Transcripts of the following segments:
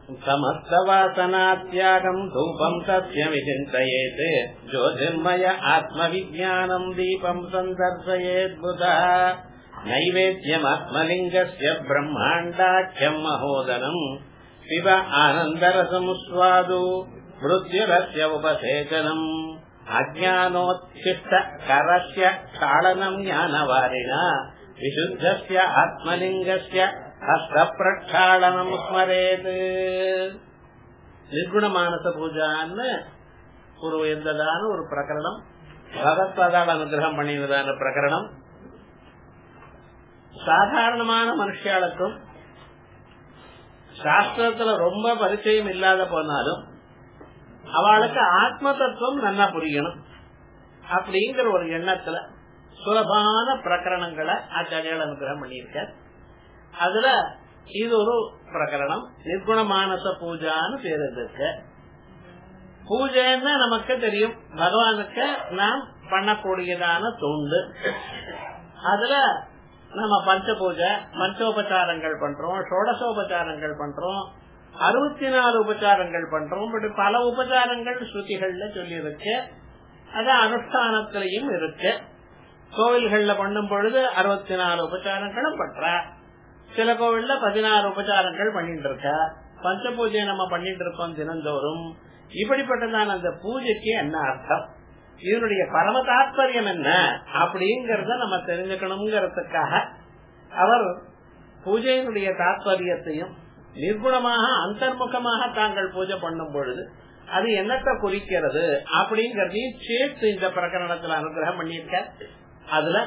समस्तवासनात्यागम् धूपम् तस्य विचिन्तयेत् ज्योतिर्मय आत्मविज्ञानम् दीपम् सन्दर्शयेत् बुधः नैवेद्यमात्मलिङ्गस्य ब्रह्माण्डाख्यम् महोदरम् शिव आनन्दरसमुस्वादु मृत्युरस्य उपसेचनम् अज्ञानोच्छिष्टकरस्य क्षालनम् ज्ञानवारिणा विशुद्धस्य आत्मलिङ्गस्य ஹஸ்தப்பிரக்ஷாளனம் ஸ்மரேத் நிர்குணமானச பூஜான்னு ஒரு உயர்ந்ததான ஒரு பிரகரணம் பகவத்பாதால் அனுகிரகம் பண்ணினதான பிரகரணம் சாதாரணமான மனுஷியாளுக்கும் சாஸ்திரத்துல ரொம்ப பரிச்சயம் இல்லாத போனாலும் அவளுக்கு ஆத்ம தத்துவம் நல்லா புரியணும் அப்படிங்கிற ஒரு எண்ணத்துல சுலபான பிரகரணங்களை ஆச்சாரியால் அனுகிரகம் பண்ணியிருக்க அதுல இது ஒரு பிரகரணம் நிர்குணமானச பூஜான்னு பேர் இருக்கு பூஜைன்னா நமக்கு தெரியும் பகவானுக்கு நாம் பண்ணக்கூடியதான தூண்டு அதுல நம்ம பஞ்ச பூஜை பஞ்சோபச்சாரங்கள் பண்றோம் ஷோடசோபச்சாரங்கள் பண்றோம் அறுபத்தி நாலு உபச்சாரங்கள் பண்றோம் இப்படி பல உபச்சாரங்கள் ஸ்ருதிகள்ல சொல்லி இருக்கு அது அனுஷ்டானத்திலையும் இருக்கு கோவில்கள்ல பண்ணும் பொழுது அறுபத்தி நாலு உபச்சாரங்களும் பண்ற சில கோவில்ல பதினாறு உபச்சாரங்கள் பண்ணிட்டு இருக்க பஞ்ச பூஜை நம்ம பண்ணிட்டு இருக்கோம் தினந்தோறும் இப்படிப்பட்டதான அந்த பூஜைக்கு என்ன அர்த்தம் இதனுடைய பரம தாத்பரியம் என்ன அப்படிங்கறத நம்ம தெரிஞ்சுக்கணுங்கிறதுக்காக அவர் பூஜையினுடைய தாத்பரியத்தையும் நிர்குணமாக அந்தர்முகமாக தாங்கள் பூஜை பண்ணும் பொழுது அது என்னத்தை குறிக்கிறது அப்படிங்கறதையும் சேர்த்து இந்த பிரகரணத்துல அனுகிரகம் பண்ணியிருக்க அதுல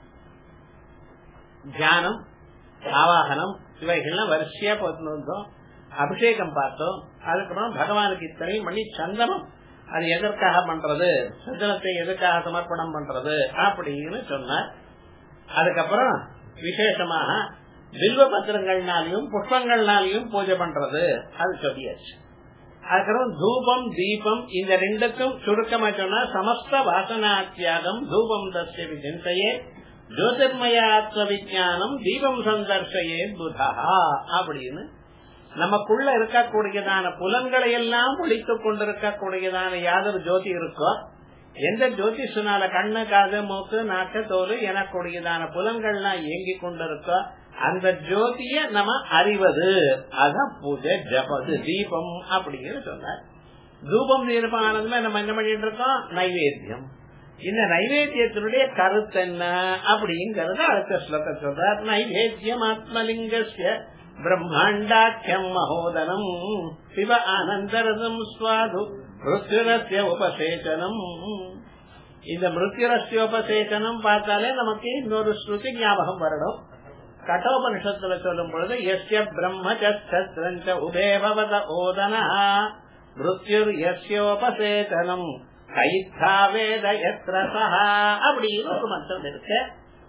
தியானம் ஆவாகனம் இவைகள்லாம் வரிசையா போட்டு வந்தோம் அபிஷேகம் பார்த்தோம் அதுக்கப்புறம் பகவானுக்கு இத்தனையும் பண்ணி சந்தனம் அது எதற்காக பண்றது சந்தனத்தை எதற்காக சமர்ப்பணம் பண்றது அப்படின்னு சொன்னார் அதுக்கப்புறம் விசேஷமாக வில்வ பத்திரங்கள்னாலையும் புஷ்பங்கள்னாலையும் பூஜை பண்றது அது சொல்லியாச்சு அதுக்கப்புறம் தூபம் தீபம் இந்த ரெண்டுக்கும் சுருக்கமா சொன்னா சமஸ்த வாசனா தியாகம் தூபம் தஸ்ய விசிந்தையே ஜோதிர்மயாத்ம விஜானம் தீபம் சந்தர்ஷயே புதா அப்படின்னு நமக்குள்ள இருக்கக்கூடியதான புலன்களை எல்லாம் ஒழித்துக் கொண்டிருக்கக்கூடியதான யாதொரு ஜோதி இருக்கோ எந்த ஜோதிஷனால கண்ணு காது மூக்கு நாக்கு தோல் எனக்கூடியதான புலன்கள்லாம் இயங்கி கொண்டிருக்கோ அந்த ஜோதிய நம்ம அறிவது அதான் பூஜை ஜபது தீபம் அப்படின்னு சொன்னார் தூபம் தீபம் ஆனதுமே நம்ம என்ன பண்ணிட்டு இருக்கோம் நைவேத்தியம் இந்த நைவேத்தியத்தினுடைய கருத்து என்ன அப்படிங்கறத அடுத்த ஸ்லோக சொல்றார் நைவேத்தியம் ஆத்மலிங்கஸ்ய பிரம்மாண்டாக்கியம் மகோதரம் சிவ ஆனந்தரதம் சுவாது மிருத்யுரஸ்ய உபசேச்சனம் இந்த மிருத்யுரஸ்ய உபசேச்சனம் பார்த்தாலே நமக்கு இன்னொரு ஸ்ருதி ஞாபகம் வரணும் கட்டோபனிஷத்துல சொல்லும் பொழுது எஸ்ய பிரம்மச்ச உபேபவத ஓதனா மிருத்யுர் எஸ்யோபசேச்சனம் கைத்தாவேத எத்ரசா அப்படின்னு ஒரு மந்திரம் இருக்கு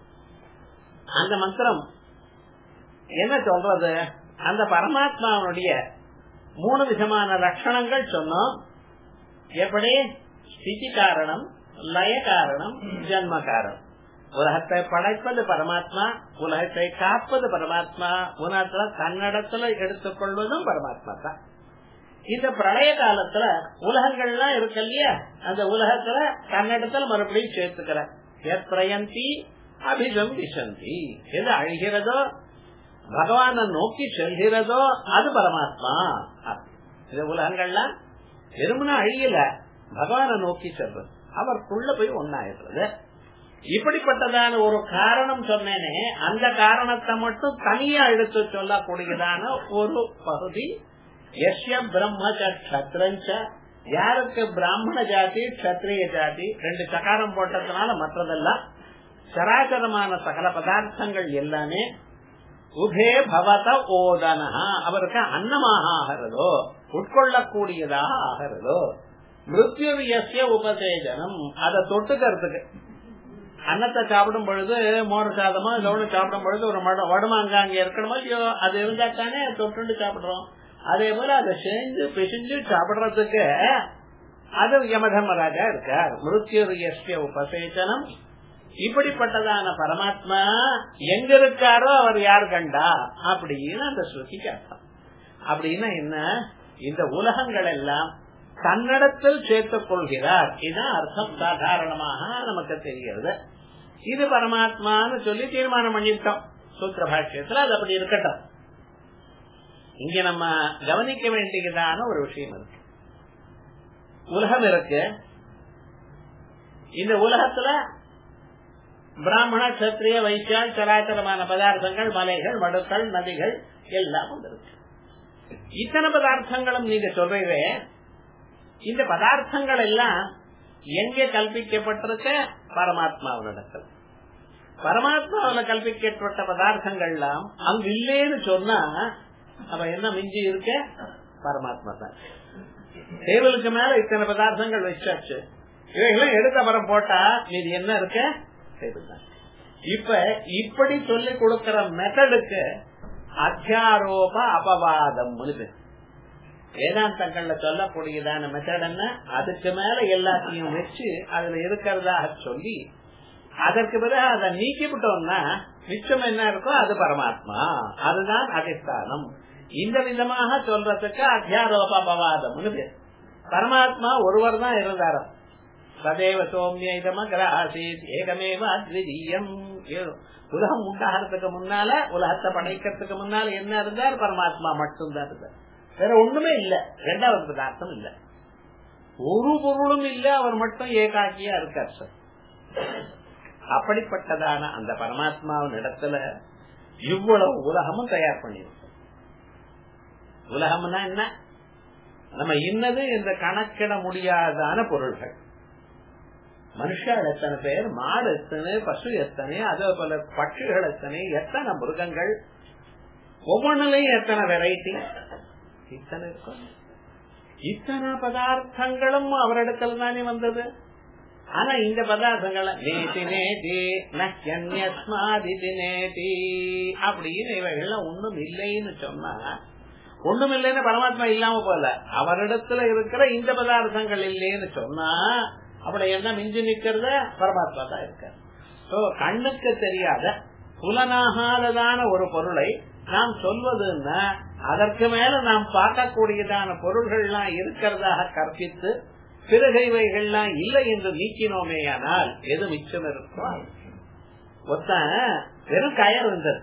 அந்த மந்திரம் என்ன சொல்றது அந்த பரமாத்மாவுடைய மூணு விதமான லட்சணங்கள் சொன்னோம் எப்படி ஸ்திதி காரணம் லய காரணம் ஜன்ம காரணம் உலகத்தை படைப்பது பரமாத்மா உலகத்தை காப்பது பரமாத்மா உலகத்துல தன்னிடத்துல எடுத்துக்கொள்வதும் பரமாத்மா தான் இந்த பிரளய காலத்துல உலகங்கள்லாம் இருக்கு இல்லையா அந்த உலகத்துல தன்னிடத்துல மறுபடியும் சேர்த்துக்கிற பிரயந்தி அபிதம் விசந்தி எது அழிகிறதோ பகவான நோக்கி செல்கிறதோ அது பரமாத்மா இந்த உலகங்கள்லாம் வெறுமனா அழியல பகவான நோக்கி செல்றது அவருக்குள்ள போய் ஒன்னாயிடுறது இப்படிப்பட்டதான ஒரு காரணம் சொன்னேனே அந்த காரணத்தை மட்டும் தனியா எடுத்து சொல்லக்கூடியதான ஒரு பகுதி எஸ்ய பிரம்மச்ச யாருக்கு பிராமண ஜாதி கத்திரிய ஜாதி ரெண்டு சகாரம் போட்டதுனால மற்றதெல்லாம் சராசரமான சகல பதார்த்தங்கள் எல்லாமே உபே பவத ஓதனா அவருக்கு அன்னமாக ஆகிறதோ உட்கொள்ளக்கூடியதாக ஆகிறதோ மிருத்யு எஸ்ய உபசேஜனம் அதை தொட்டுக்கிறதுக்கு அன்னத்தை சாப்பிடும் பொழுது மோர் சாதமோ இதோட சாப்பிடும் பொழுது ஒரு வடுமாங்க அங்க இருக்கணுமோ இல்லையோ அது இருந்தா தானே தொட்டு சாப்பிடுறோம் அதே போல அதை செஞ்சு பிசிஞ்சு சாப்பிடுறதுக்கு அது யமதர்மராஜா இருக்கார் மிருத்யுரிய உபசேச்சனம் இப்படிப்பட்டதான பரமாத்மா எங்க இருக்காரோ அவர் யார் கண்டா அப்படின்னு அந்த ஸ்ருதிக்கு அர்த்தம் அப்படின்னா என்ன இந்த உலகங்கள் எல்லாம் தன்னிடத்தில் சேர்த்துக் கொள்கிறார் இதுதான் அர்த்தம் சாதாரணமாக நமக்கு தெரிகிறது இது பரமாத்மான்னு சொல்லி தீர்மானம் பண்ணிட்டோம் சூத்திர பாஷ்யத்துல அது அப்படி இருக்கட்டும் இங்க நம்ம கவனிக்க வேண்டியதான ஒரு விஷயம் இருக்கு உலகம் இருக்கு இந்த உலகத்துல பிராமண கத்திரிய வைசியால் சராச்சரமான பதார்த்தங்கள் மலைகள் மடுக்கள் நதிகள் எல்லாம் இருக்கு இத்தனை பதார்த்தங்களும் நீங்க சொல்றீங்க இந்த பதார்த்தங்கள் எல்லாம் எங்க கல்பிக்கப்பட்டிருக்க பரமாத்மாவினிடத்தில் பரமாத்மாவில கல்பிக்கப்பட்ட பதார்த்தங்கள் எல்லாம் அங்கு இல்லேன்னு சொன்னா அப்ப என்ன மிஞ்சி இருக்க பரமாத்மா தான் டேபிளுக்கு மேல இத்தனை பதார்த்தங்கள் வச்சாச்சு இவைகளும் எடுத்த மரம் போட்டா இது என்ன இருக்க டேபிள் தான் இப்ப இப்படி சொல்லி கொடுக்கிற மெத்தடுக்கு அத்தியாரோப அபவாதம் வேதாந்தங்கள்ல சொல்லக்கூடியதான மெத்தட் என்ன அதுக்கு மேல எல்லாத்தையும் வச்சு அதுல இருக்கிறதாக சொல்லி அதற்கு பிறகு அதை நீக்கிவிட்டோம்னா மிச்சம் என்ன இருக்கோ அது பரமாத்மா அதுதான் அதிஷ்டானம் இந்த விதமாக சொல்றதுக்கு அத்தியாரோப அபவாதம் பேர் பரமாத்மா ஒருவர் தான் இருந்தார் சதேவ சோமிய இதமகிராசீத் ஏகமேவ அத்விதீயம் உலகம் உண்டாகிறதுக்கு முன்னால உலகத்தை படைக்கிறதுக்கு முன்னால என்ன இருந்தார் பரமாத்மா மட்டும்தான் இருந்தார் வேற ஒண்ணுமே இல்ல ரெண்டாவது பதார்த்தம் இல்ல ஒரு பொருளும் இல்ல அவர் மட்டும் ஏகாக்கியா இருக்கார் சார் அப்படிப்பட்டதான அந்த பரமாத்மாவின் இடத்துல இவ்வளவு உலகமும் தயார் பண்ணிருக்கோம் உலகம்னா என்ன நம்ம இன்னது என்ற கணக்கிட முடியாதான பொருள்கள் மனுஷர் எத்தனை பேர் மாடு எத்தனை பசு எத்தனை அதே போல பட்சிகள் எத்தனை எத்தனை மிருகங்கள் ஒவ்வொன்றுலையும் எத்தனை வெரைட்டி இத்தனை இருக்கும் இத்தனை பதார்த்தங்களும் அவரிடத்துல தானே வந்தது ஆனா இந்த பதார்த்தங்கள் நேதி நேதி நஸ்மாதிதி நேதி அப்படின்னு இவைகள்லாம் ஒண்ணும் இல்லைன்னு சொன்னா ஒண்ணும் இல்லைன்னு பரமாத்மா இல்லாம போல அவரிடத்துல இருக்கிற இந்த பதார்த்தங்கள் இல்லைன்னு சொன்னா அப்படி என்ன மிஞ்சி நிக்கிறத பரமாத்மா தான் இருக்க கண்ணுக்கு தெரியாத புலனாகாததான ஒரு பொருளை நாம் சொல்வதுன்னா அதற்கு மேல நாம் பார்க்கக்கூடியதான பொருள்கள்லாம் இருக்கிறதாக கற்பித்து பிறகு இவைகள்லாம் இல்லை என்று நீக்கினோமே ஆனால் எது மிச்சம் இருக்கும் ஒருத்தன் வெறும் கயர் இருந்தது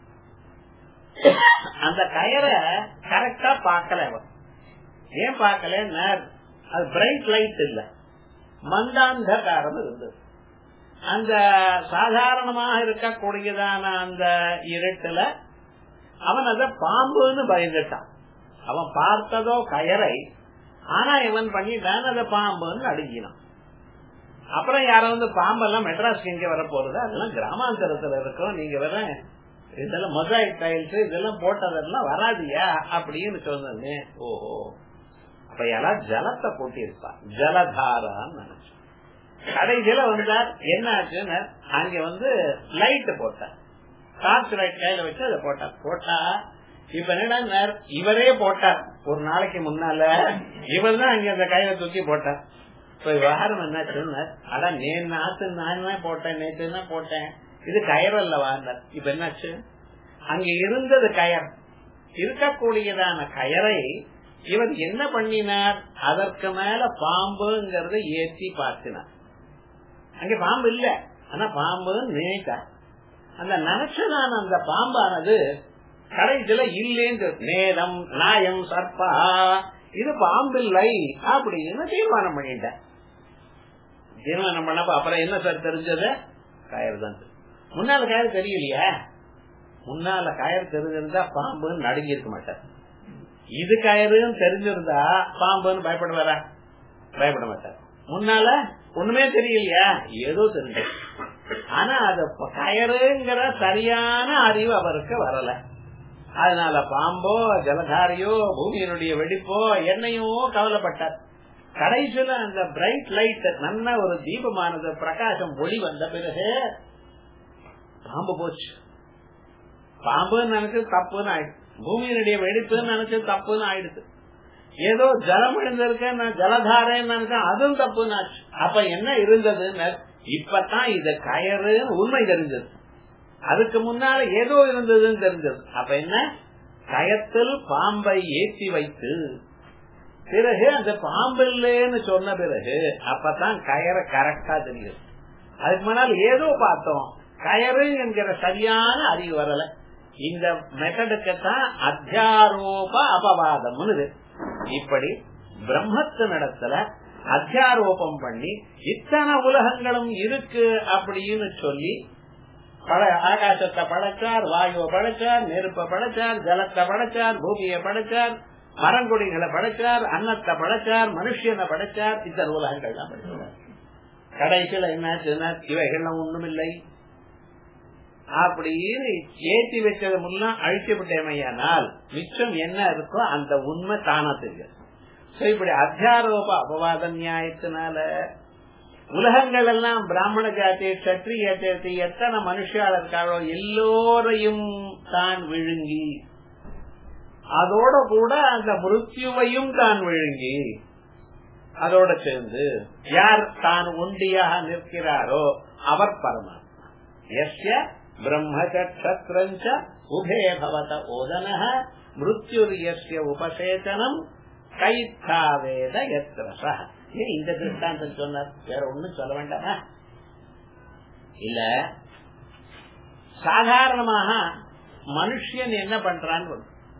அந்த கயரை கரெக்டா பார்க்கல அவன் ஏன் பார்க்கல அது பிரைட் லைட் இல்ல மந்தாந்தகாரம் இருந்தது அந்த சாதாரணமாக இருக்கக்கூடியதான அந்த இருட்டுல அவன் அத பாம்புன்னு பயந்துட்டான் அவன் பார்த்ததோ கயரை ஆனா இவன் பண்ணிட்டான் அத பாம்புன்னு அடுங்கினான் அப்புறம் யாரோ வந்து பாம்பெல்லாம் மெட்ராஸ்க்கு எங்க வர போறது அதெல்லாம் கிராமாந்தரத்துல இருக்கும் நீங்க வர இதெல்லாம் மொசாயிக் டைல்ஸ் இதெல்லாம் போட்டதெல்லாம் வராதியா அப்படின்னு சொன்னது ஓஹோ அப்ப எல்லாம் ஜலத்தை போட்டிருப்பா ஜலதாரான்னு நினைச்சு கடைசியில வந்தார் என்ன ஆச்சுன்னு அங்க வந்து லைட் போட்டார் டார்ச் லைட் கையில வச்சு அதை போட்டார் போட்டா இப்ப என்னடா இவரே போட்டார் ஒரு நாளைக்கு முன்னால இவர் தான் அங்க அந்த கையில தூக்கி போட்டார் இப்ப விவகாரம் என்ன சொன்னார் அட நேன் நாத்து நானே போட்டேன் நேற்று தான் போட்டேன் இது கயர் அல்லவா இப்ப என்னாச்சு அங்க இருந்தது கயர் இருக்கக்கூடியதான கயரை இவர் என்ன பண்ணினார் அதற்கு மேல பாம்புங்கிறத ஏற்றி பார்த்தினார் அங்க பாம்பு இல்ல ஆனா பாம்புன்னு நினைத்தார் அந்த நினைச்சதான அந்த பாம்பானது கடைசியில இல்லேன்னு நேரம் நாயம் சர்ப்பா இது பாம்பில்லை அப்படின்னு தீர்மானம் பண்ணிட்டேன் தீர்மானம் பண்ணப்ப அப்புறம் என்ன சார் தெரிஞ்சது கயர் தான் முன்னால கயர் தெரியலையா முன்னால கயர் தெரிஞ்சிருந்தா பாம்புன்னு நடுங்கி இருக்க மாட்டார் இது கயறுன்னு தெரிஞ்சிருந்தா பாம்புன்னு பயப்படுவாரா பயப்பட மாட்டார் முன்னால ஒண்ணுமே தெரியலையா ஏதோ தெரிஞ்சு ஆனா அது கயறுங்கிற சரியான அறிவு அவருக்கு வரல அதனால பாம்போ ஜலதாரியோ பூமியினுடைய வெடிப்போ என்னையோ கவலைப்பட்டார் கடைசியில அந்த பிரைட் லைட் நல்ல ஒரு தீபமானது பிரகாசம் ஒளி வந்த பிறகு பாம்பு போச்சு பாம்புன்னு நினைச்சு தப்புன்னு ஆயிடுச்சு பூமியினுடைய வெடிப்புன்னு நினைச்சு தப்புன்னு ஆயிடுச்சு ஏதோ ஜலம் விழுந்திருக்க நான் ஜலதாரன்னு நினைச்சேன் அதுவும் தப்புன்னு ஆச்சு அப்ப என்ன இருந்ததுன்னு இப்பதான் இது கயறுன்னு உண்மை தெரிஞ்சது அதுக்கு முன்னால ஏதோ இருந்ததுன்னு தெரிஞ்சது அப்ப என்ன கயத்தில் பாம்பை ஏற்றி வைத்து பிறகு அந்த பாம்பில்லேன்னு சொன்ன பிறகு அப்பதான் கயரை கரெக்டா தெரியும் அதுக்கு முன்னால் ஏதோ பார்த்தோம் கயறு என்கிற சரியான அறிவு வரல இந்த மெத்தடுக்குத்தான் அத்தியாரோப அபவாதம் இப்படி பிரம்மத்தினிடத்துல அத்தியாரோபம் பண்ணி இத்தனை உலகங்களும் இருக்கு அப்படின்னு சொல்லி பட ஆகாசத்தை படைச்சார் வாயுவை படைச்சார் நெருப்பை படைச்சார் ஜலத்தை படைச்சார் பூமியை படைச்சார் மரங்குடிகளை படைச்சார் அன்னத்தை படைச்சார் மனுஷனை படைச்சார் இத்தனை உலகங்கள் தான் படைச்சார் கடைசியில என்னாச்சுன்னா இவைகள்லாம் ஒண்ணுமில்லை அப்படின்னு ஏற்றி வச்சது முல்லாம் அழிச்சு விட்டேமையானால் மிச்சம் என்ன இருக்கோ அந்த உண்மை தானா தெரியும் இப்படி அத்தியாரோப அபவாத நியாயத்தினால உலகங்கள் எல்லாம் பிராமண ஜாதி சத்திரிய ஜாதி எத்தனை மனுஷால் இருக்காளோ எல்லோரையும் தான் விழுங்கி அதோட கூட அந்த மிருத்யுவையும் தான் விழுங்கி அதோட சேர்ந்து யார் தான் ஒண்டியாக நிற்கிறாரோ அவர் பரமாத்மா எஸ்ய பிரம்மச்சத்திரஞ்ச உபே பவத ஓதன மிருத்யுரியஸ்ய உபசேதனம் கைத்தாவேத எத்திரச ஏன் இந்த திருஷ்டாந்தம் சொன்னார் வேற ஒண்ணும் சொல்ல வேண்டாமா இல்ல சாதாரணமாக மனுஷன் என்ன பண்றான்னு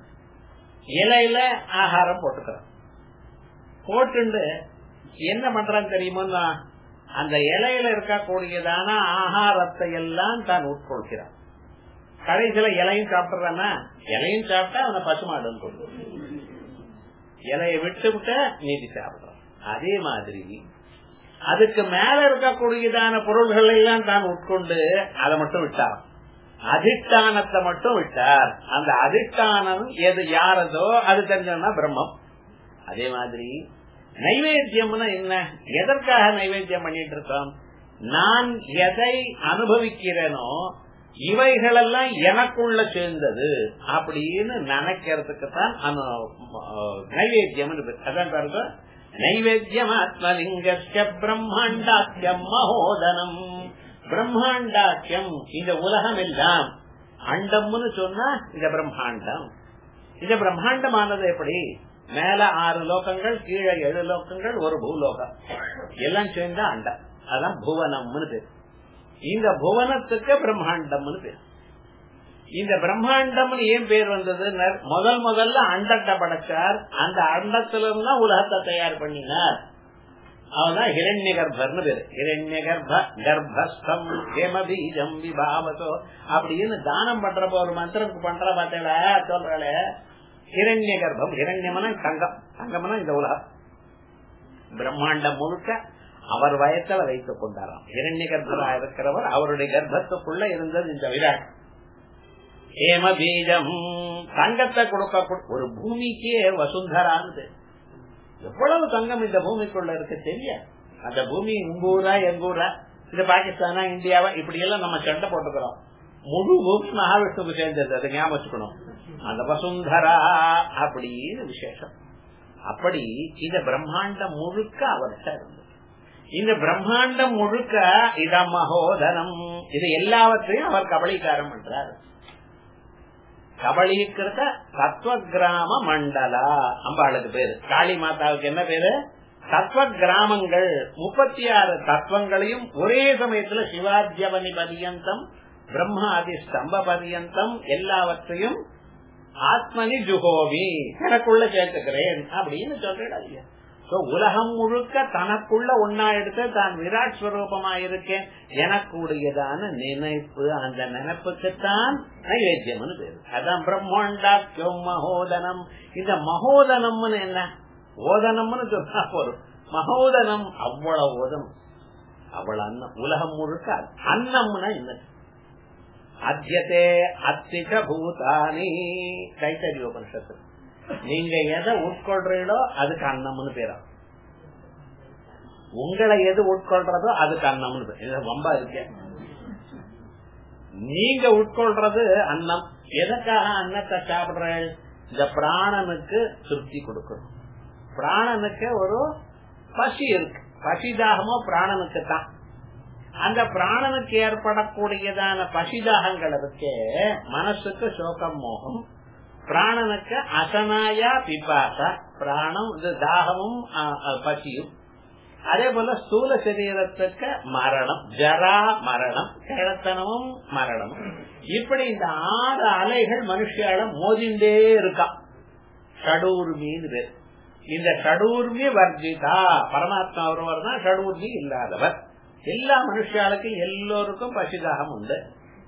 இலையில ஆகாரம் போட்டுக்கிறான் போட்டுண்டு என்ன பண்றான்னு தெரியுமா அந்த இலையில இருக்கக்கூடியதான ஆகாரத்தை எல்லாம் தான் உட்கொள்கிறான் கடைசியில இலையும் சாப்பிடுறானா இலையும் சாப்பிட்டா அவனை பசுமாடுன்னு கொண்டு இலையை விட்டு விட்ட நீதி சாப்பிடுறான் அதே மாதிரி அதுக்கு மேல இருக்கக்கூடியதான பொருள்கள் எல்லாம் தான் உட்கொண்டு அதை மட்டும் விட்டார் அதிஷ்டானத்தை மட்டும் விட்டார் அந்த அதிஷ்டானம் எது யாரதோ அது தெரிஞ்சோம்னா பிரம்மம் அதே மாதிரி நைவேத்தியம்னா என்ன எதற்காக நைவேத்தியம் பண்ணிட்டு இருக்கோம் நான் எதை அனுபவிக்கிறேனோ இவைகளெல்லாம் எனக்குள்ள சேர்ந்தது அப்படின்னு நினைக்கிறதுக்கு தான் நைவேத்தியம் அதான் பாருங்க நைவேத்தியம் ஆத்மலிங்க பிரம்மாண்டாக்கியம் மகோதனம் பிரம்மாண்டாக்கியம் இந்த உலகம் எல்லாம் அண்டம்னு சொன்னா இந்த பிரம்மாண்டம் இந்த பிரம்மாண்டமானது எப்படி மேல ஆறு லோகங்கள் கீழே ஏழு லோகங்கள் ஒரு பூலோகம் எல்லாம் சேர்ந்தா அண்டம் அதான் புவனம்னு பேர் இந்த புவனத்துக்கு பிரம்மாண்டம்னு பேர் இந்த பிரம்மாண்டம்னு ஏன் பேர் வந்தது முதல் முதல்ல அண்டத்தை படைச்சார் அந்த அண்டத்திலிருந்து தான் உலகத்தை தயார் பண்ணினார் அவதான் ஹிரண்ய கர்ப்பர்னு பேரு ஹிரண்ய கர்ப்ப கர்ப்பஸ்தம் ஹேமபீஜம் விபாவசோ அப்படின்னு தானம் பண்றப்ப ஒரு மந்திரம் பண்ற பார்த்தீங்களா சொல்றாளே ஹிரண்ய கர்ப்பம் ஹிரண்யமன தங்கம் தங்கம்னா இந்த உலகம் பிரம்மாண்டம் முழுக்க அவர் வயத்துல வைத்துக் கொண்டாராம் இரண்ய கர்ப்பரா இருக்கிறவர் அவருடைய கர்ப்பத்துக்குள்ள இருந்தது இந்த விராட் ஏம பீஜம் தங்கத்தை கொடுக்க ஒரு பூமிக்கே வசுந்தரான்னு எவ்வளவு தங்கம் இந்த பூமிக்குள்ள இருக்கு தெரியாது அந்த பூமி உங்க ஊரா எங்க ஊரா இது பாகிஸ்தானா இந்தியாவா இப்படி எல்லாம் நம்ம சண்டை போட்டுக்கிறோம் முழு பூமி மகாவிஷ்ணுக்கு சேர்ந்தது அதை ஞாபகம் வச்சுக்கணும் அந்த வசுந்தரா அப்படின்னு விசேஷம் அப்படி இந்த பிரம்மாண்டம் முழுக்க அவர்கிட்ட இருந்தது இந்த பிரம்மாண்டம் முழுக்க இத மகோதனம் இது எல்லாவற்றையும் அவர் கபலீகாரம் பண்றார் கபலீகிருத தத்துவ கிராம மண்டலா அம்பாளுக்கு பேரு காளி மாதாவுக்கு என்ன பேரு தத்துவ கிராமங்கள் முப்பத்தி ஆறு தத்துவங்களையும் ஒரே சமயத்துல சிவாஜ்யவனி பரியந்தம் பிரம்மாதி ஸ்தம்ப பரியந்தம் எல்லாவற்றையும் ஆத்மனி ஜுகோமி எனக்குள்ள சேர்த்துக்கிறேன் அப்படின்னு சொல்றாங்க உலகம் முழுக்க தனக்குள்ள ஒன்னா எடுத்து தான் விராட் ஸ்வரூபமா இருக்கேன் எனக்குடையதான நினைப்பு அந்த நினைப்புக்குத்தான் நைவேத்தியம்னு பேரு அதான் பிரம்மாண்டாக்கியம் மகோதனம் இந்த மகோதனம்னு என்ன ஓதனம்னு சொன்னா போதும் மகோதனம் அவ்வளவு ஓதனம் அவ்வளவு அன்னம் உலகம் முழுக்க அன்னம்னா என்ன அத்தியத்தே அத்திக பூதானி கைத்தறி உபனிஷத்து நீங்க எதை உட்கொள்றீங்களோ அதுக்கு அன்னம்னு பேரா உங்களை எது உட்கொள்றதோ அதுக்கு அன்னம்னு பேர் ரொம்ப இருக்க நீங்க உட்கொள்றது அன்னம் எதற்காக அன்னத்தை சாப்பிடுற இந்த பிராணனுக்கு திருப்தி கொடுக்கணும் பிராணனுக்கு ஒரு பசி இருக்கு பசிதாகமோ பிராணனுக்கு தான் அந்த பிராணனுக்கு ஏற்படக்கூடியதான பசிதாகங்கள் இருக்கு மனசுக்கு சோகம் மோகம் பிராணனுக்கு அசனாயா பிபாசா பிராணம் இது தாகமும் பசியும் அதே போல ஸ்தூல சரீரத்துக்கு மரணம் ஜரா மரணம் கிழத்தனமும் மரணமும் இப்படி இந்த ஆறு அலைகள் மனுஷால மோதிண்டே இருக்கா ஷடூர்மின்னு பேர் இந்த ஷடூர்மி வர்ஜிதா பரமாத்மா ஒருவர் தான் ஷடூர்மி இல்லாதவர் எல்லா மனுஷாளுக்கும் எல்லோருக்கும் பசிதாகம் உண்டு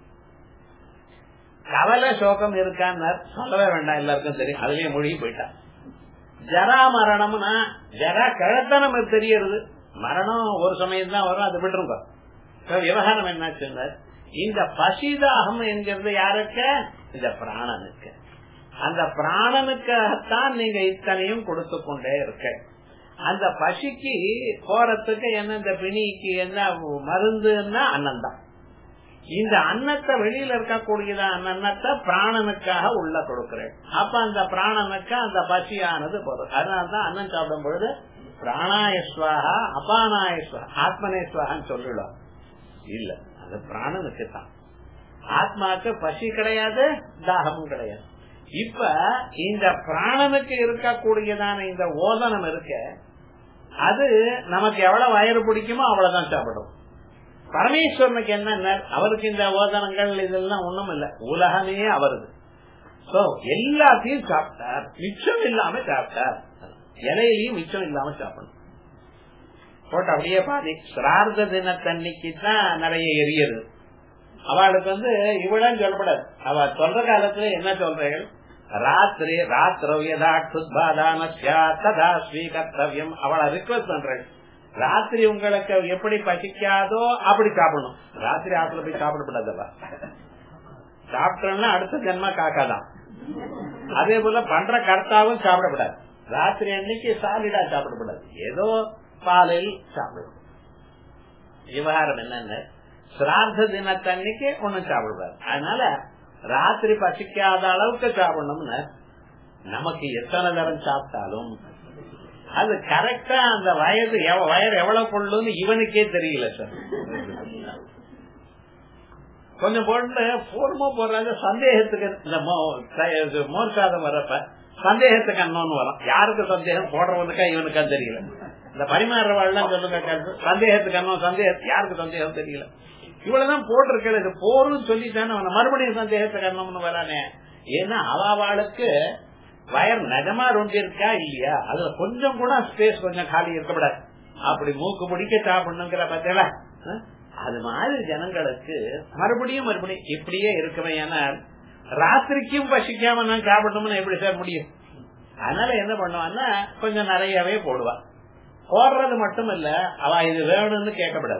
கவலை சோகம் இருக்கான்னு சொல்லவே வேண்டாம் எல்லாருக்கும் தெரியும் அதுலயே மொழி போயிட்டா ஜரா மரணம்னா ஜரா கிழத்தனம் தெரியறது மரணம் ஒரு சமயம் தான் வரும் அது விட்டுருங்க விவகாரம் என்ன இந்த பசிதாகம் என்கிறது யாருக்கு இந்த பிராணனுக்கு அந்த பிராணனுக்காகத்தான் நீங்க இத்தனையும் கொடுத்து கொண்டே இருக்க அந்த பசிக்கு போறதுக்கு என்ன இந்த பிணிக்கு என்ன மருந்துன்னா அன்னம் தான் இந்த அன்னத்தை வெளியில இருக்கக்கூடியதான அன்னத்தை பிராணனுக்காக உள்ள கொடுக்கிறேன் அப்ப அந்த பிராணனுக்கு அந்த பசியானது போதும் அதனாலதான் அன்னம் சாப்பிடும் பொழுது பிராணாயஸ்வாகா அபானாயஸ்வாகா ஆத்மனேஸ்வாகான்னு சொல்லிடும் இல்ல அது பிராணனுக்கு தான் ஆத்மாக்கு பசி கிடையாது தாகமும் கிடையாது இப்ப இந்த பிராணனுக்கு இருக்கக்கூடியதான இந்த ஓதனம் இருக்க அது நமக்கு எவ்வளவு வயிறு பிடிக்குமோ அவ்வளவுதான் சாப்பிடும் பரமேஸ்வரனுக்கு என்ன அவருக்கு இந்த ஓதனங்கள் இதெல்லாம் ஒண்ணும் இல்ல உலகமே அவரது சோ எல்லாத்தையும் சாப்பிட்டார் மிச்சம் இல்லாம சாப்பிட்டார் இலையிலையும் மிச்சம் இல்லாம சாப்பிடணும் போட்டு அப்படியே பாதி சிரார்த்த தினத்தன்னைக்கு தான் நிறைய எரியது அவளுக்கு வந்து இவ்வளவு சொல்லப்படாது அவ சொல்ற காலத்துல என்ன சொல்றீர்கள் ராத்திரி ராத்திரா ஸ்வீகர்த்தவியம் அவளை ரிக்வஸ்ட் பண்றேன் ராத்திரி உங்களுக்கு எப்படி பசிக்காதோ அப்படி சாப்பிடணும் ராத்திரி ஆத்துல போய் சாப்பிடப்படாதவா சாப்பிட்டோம்னா அடுத்த ஜென்மா காக்காதான் அதே போல பண்ற கர்த்தாவும் சாப்பிடப்படாது ராத்திரி அன்னைக்கு சாலிடா சாப்பிடப்படாது ஏதோ பாலில் சாப்பிடும் விவகாரம் என்னன்னு சிரார்த்த தினத்தன்னைக்கு ஒண்ணும் சாப்பிடுவார் அதனால ராத்திரி பசிக்காத அளவுக்கு சாப்பிடணும்னு நமக்கு எத்தனை தரம் சாப்பிட்டாலும் அது கரெக்டா அந்த வயது வயர் எவ்வளவு கொள்ளுன்னு இவனுக்கே தெரியல சார் கொஞ்சம் போட்டு பூர்வமா போடுறாங்க சந்தேகத்துக்கு இந்த மோர் சாதம் வரப்ப சந்தேகத்துக்கு அண்ணன்னு வரும் யாருக்கு சந்தேகம் போடுறவனுக்கா இவனுக்கா தெரியல இந்த பரிமாறுறவாள்லாம் சொல்லுங்க சந்தேகத்துக்கு அண்ணன் சந்தேகத்துக்கு யாருக்கு சந்தேகம் தெரியல இவ்வளவுதான் போட்டிருக்கல இது போரும் சொல்லிட்டானே அவன மறுபடியும் சந்தேகத்துக்கு அண்ணம்னு வரானே ஏன்னா அவாவாளுக்கு வயர் நிஜமா ரொம்ப இருக்கா இல்லையா அதுல கொஞ்சம் கூட ஸ்பேஸ் கொஞ்சம் காலி இருக்கக்கூடாது அப்படி மூக்கு முடிக்க சாப்பிடணுங்கிற பத்தில அது மாதிரி ஜனங்களுக்கு மறுபடியும் மறுபடியும் இப்படியே இருக்குமே ஏன்னா ராத்திரிக்கும் பசிக்காம நான் சாப்பிடணும்னு எப்படி சார் முடியும் அதனால என்ன பண்ணுவான்னா கொஞ்சம் நிறையவே போடுவா போடுறது மட்டும் இல்ல அவ இது வேணும்னு கேட்கப்படாது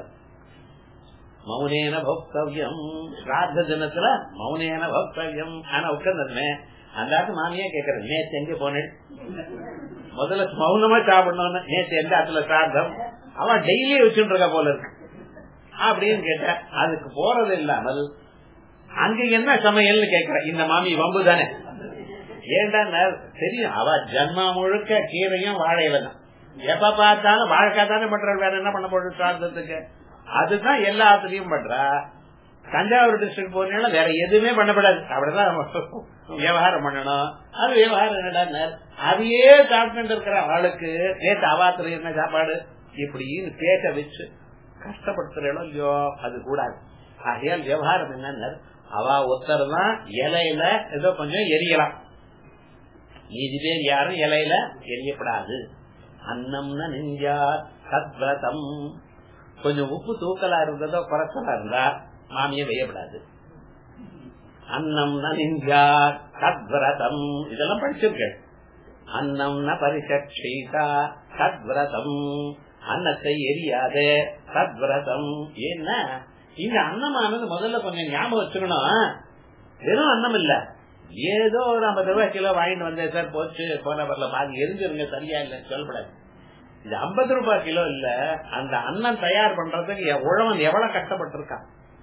மௌனேன பக்தவியம் ஸ்ராத்த தினத்துல மௌனேன பக்தவியம் ஆனா உட்கார்ந்தே அந்த மாமியா கேக்குறது நேத்து எங்க போனேன் முதல்ல மௌனமா சாப்பிடணும்னு நேத்து எந்த ஆத்துல சார்த்தம் அவன் டெய்லி வச்சுட்டு இருக்க போல இருக்கு அப்படின்னு கேட்ட அதுக்கு போறது இல்லாமல் அங்க என்ன சமையல்னு கேக்குற இந்த மாமி வம்பு தானே ஏண்டா தெரியும் அவ ஜன்மா முழுக்க கீரையும் வாழையில தான் எப்ப பார்த்தாலும் வாழைக்காய் தானே பண்றாரு வேற என்ன பண்ண போடுற சார்த்தத்துக்கு அதுதான் எல்லாத்துலயும் பண்றா தஞ்சாவூர் டிஸ்ட்ரிக்ட் போனா வேற எதுவுமே பண்ணப்படாது அப்படிதான் விவகாரம் பண்ணணும் அது விவகாரம் என்னடா அதையே சாப்பிட்டு இருக்கிற ஆளுக்கு நேற்று அவாத்துல என்ன சாப்பாடு இப்படின்னு பேச வச்சு கஷ்டப்படுத்துறோம் இல்லையோ அது கூடாது ஆகையால் விவகாரம் என்னன்னு அவ ஒருத்தர் தான் இலையில ஏதோ கொஞ்சம் எரியலாம் மீதி பேர் யாரும் இலையில எரியப்படாது அன்னம்னா நெஞ்சா சத்வதம் கொஞ்சம் உப்பு தூக்கலா இருந்ததோ குறைச்சலா இருந்தா மாமிய வெய்யப்படாது அன்னம் நெஞ்சா சத்விரதம் இதெல்லாம் படிச்சிருக்கேன் அன்னம் ந பரிசீதா சத்விரதம் அன்னத்தை எரியாத சத்விரதம் என்ன இந்த அன்னமானது முதல்ல கொஞ்சம் ஞாபகம் வச்சுக்கணும் வெறும் அன்னம் இல்ல ஏதோ ஒரு ஐம்பது ரூபாய் கிலோ வாங்கிட்டு வந்தேன் சார் போச்சு போன வரல பாதி எரிஞ்சிருங்க சரியா இல்லைன்னு சொல்லப்படாது இது ஐம்பது ரூபாய் கிலோ இல்ல அந்த அன்னம் தயார் பண்றதுக்கு உழவன் எவ்வளவு கஷ்டப்பட்டிருக்கான்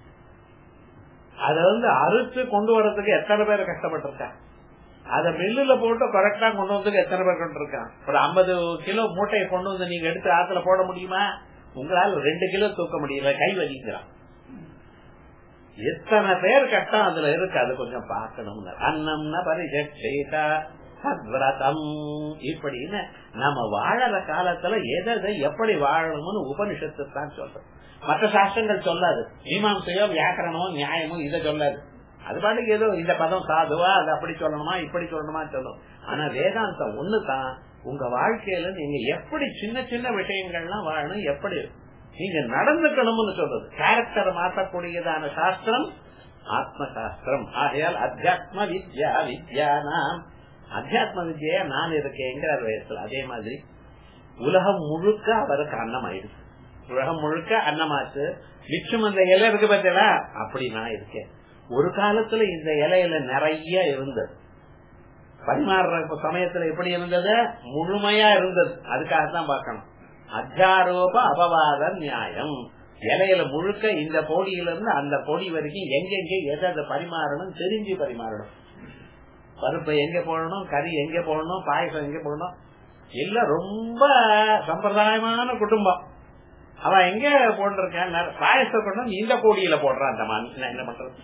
அத வந்து அறுத்து கொண்டு வரதுக்கு எத்தனை பேர் கஷ்டப்பட்டிருக்கான் அத மில்லுல போட்டு கரெக்டா கொண்டு வந்ததுக்கு எத்தனை பேர் கொண்டு இருக்கான் ஒரு ஐம்பது கிலோ மூட்டையை கொண்டு வந்து நீங்க எடுத்து ஆத்துல போட முடியுமா உங்களால் ரெண்டு கிலோ தூக்க முடியல கை வலிக்கிறான் எத்தனை பேர் கஷ்டம் அதுல இருக்கு அது கொஞ்சம் பார்க்கணும் அன்னம்னா பரிசேதா சத்விரதம் இப்படின்னு நம்ம வாழற காலத்துல எதை எப்படி வாழணும்னு உபனிஷத்து தான் சொல்றோம் மற்ற சாஸ்திரங்கள் சொல்லாது மீமாசையோ வியாக்கரணமோ நியாயமோ இதை சொல்லாது அது பாட்டுக்கு ஏதோ இந்த பதம் சாதுவா அது அப்படி சொல்லணுமா இப்படி சொல்லணுமா சொல்லும் ஆனா வேதாந்தம் ஒண்ணுதான் உங்க வாழ்க்கையில நீங்க எப்படி சின்ன சின்ன விஷயங்கள்லாம் வாழணும் எப்படி நீங்க நடந்துக்கணும்னு சொல்றது கேரக்டர் மாற்றக்கூடியதான சாஸ்திரம் ஆத்ம சாஸ்திரம் ஆகையால் அத்தியாத்ம வித்யா வித்யானாம் அத்தியாத்ம வித்யா நான் இருக்கேங்கிற வயசுல அதே மாதிரி உலகம் முழுக்க அவருக்கு அன்னம் ஆயிடுச்சு உலகம் முழுக்க அன்னமாச்சு மிச்சம் அந்த இலை இருக்கு பார்த்தீங்களா அப்படி நான் இருக்கேன் ஒரு காலத்துல இந்த இலையில நிறைய இருந்தது பரிமாறுற சமயத்துல எப்படி இருந்தது முழுமையா இருந்தது அதுக்காக தான் பார்க்கணும் அத்தியாரோப அபவாத நியாயம் இலையில முழுக்க இந்த பொடியில இருந்து அந்த பொடி வரைக்கும் எங்கெங்க எதை அதை பரிமாறணும் தெரிஞ்சு பரிமாறணும் பருப்பு எங்க போடணும் கறி எங்க போடணும் பாயசம் எங்க போடணும் எல்லாம் ரொம்ப சம்பிரதாயமான குடும்பம் அவன் எங்க போட்டிருக்கான் பாயசத்தை கொண்டு இந்த கோடியில போடுறான் அந்த நான் என்ன பண்றது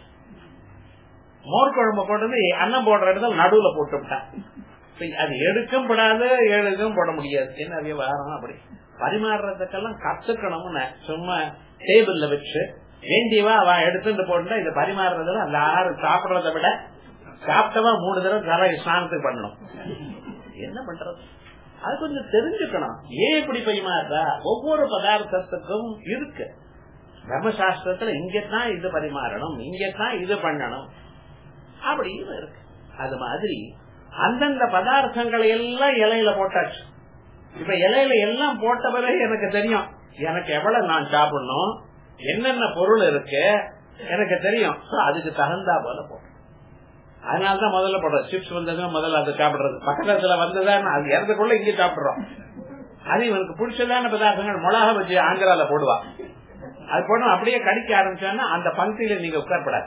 மோர் குழம்பு போட்டது அன்னம் போடுற இடத்துல நடுவுல போட்டு விட்டான் அது எடுக்கும் படாது எழுதும் போட முடியாது என்ன விவகாரம் அப்படி பரிமாறுறதுக்கெல்லாம் கத்துக்கணும்னு சும்மா டேபிள்ல வச்சு வேண்டியவா அவ எடுத்துட்டு போட்டா இதை பரிமாறுறதுல அந்த ஆறு சாப்பிடுறத விட சாப்பிட்டவா மூணு தடவை தலை ஸ்நானத்துக்கு பண்ணணும் என்ன பண்றது அது கொஞ்சம் தெரிஞ்சுக்கணும் ஏன் இப்படி பரிமாறுறா ஒவ்வொரு பதார்த்தத்துக்கும் இருக்கு தர்மசாஸ்திரத்துல இங்கதான் இது பரிமாறணும் இங்கதான் இது பண்ணணும் அப்படின்னு இருக்கு அது மாதிரி அந்தந்த பதார்த்தங்களை எல்லாம் இலையில போட்டாச்சு இப்ப இலையில எல்லாம் போட்ட பிறகு எனக்கு தெரியும் எனக்கு எவ்வளவு நான் சாப்பிடணும் என்னென்ன பொருள் இருக்கு எனக்கு தெரியும் அதுக்கு தகுந்தா போல போட்டோம் அதனாலதான் முதல்ல போடுறோம் சிப்ஸ் வந்ததுன்னா முதல்ல அது சாப்பிடுறது பக்கத்துல வந்ததான்னு அது இறந்துக்குள்ள இங்க சாப்பிடுறோம் அது இவனுக்கு பிடிச்சதான பதார்த்தங்கள் மிளகா வச்சு ஆந்திரால போடுவா அது போடணும் அப்படியே கடிக்க ஆரம்பிச்சான்னா அந்த பங்கில நீங்க உட்காரப்படாது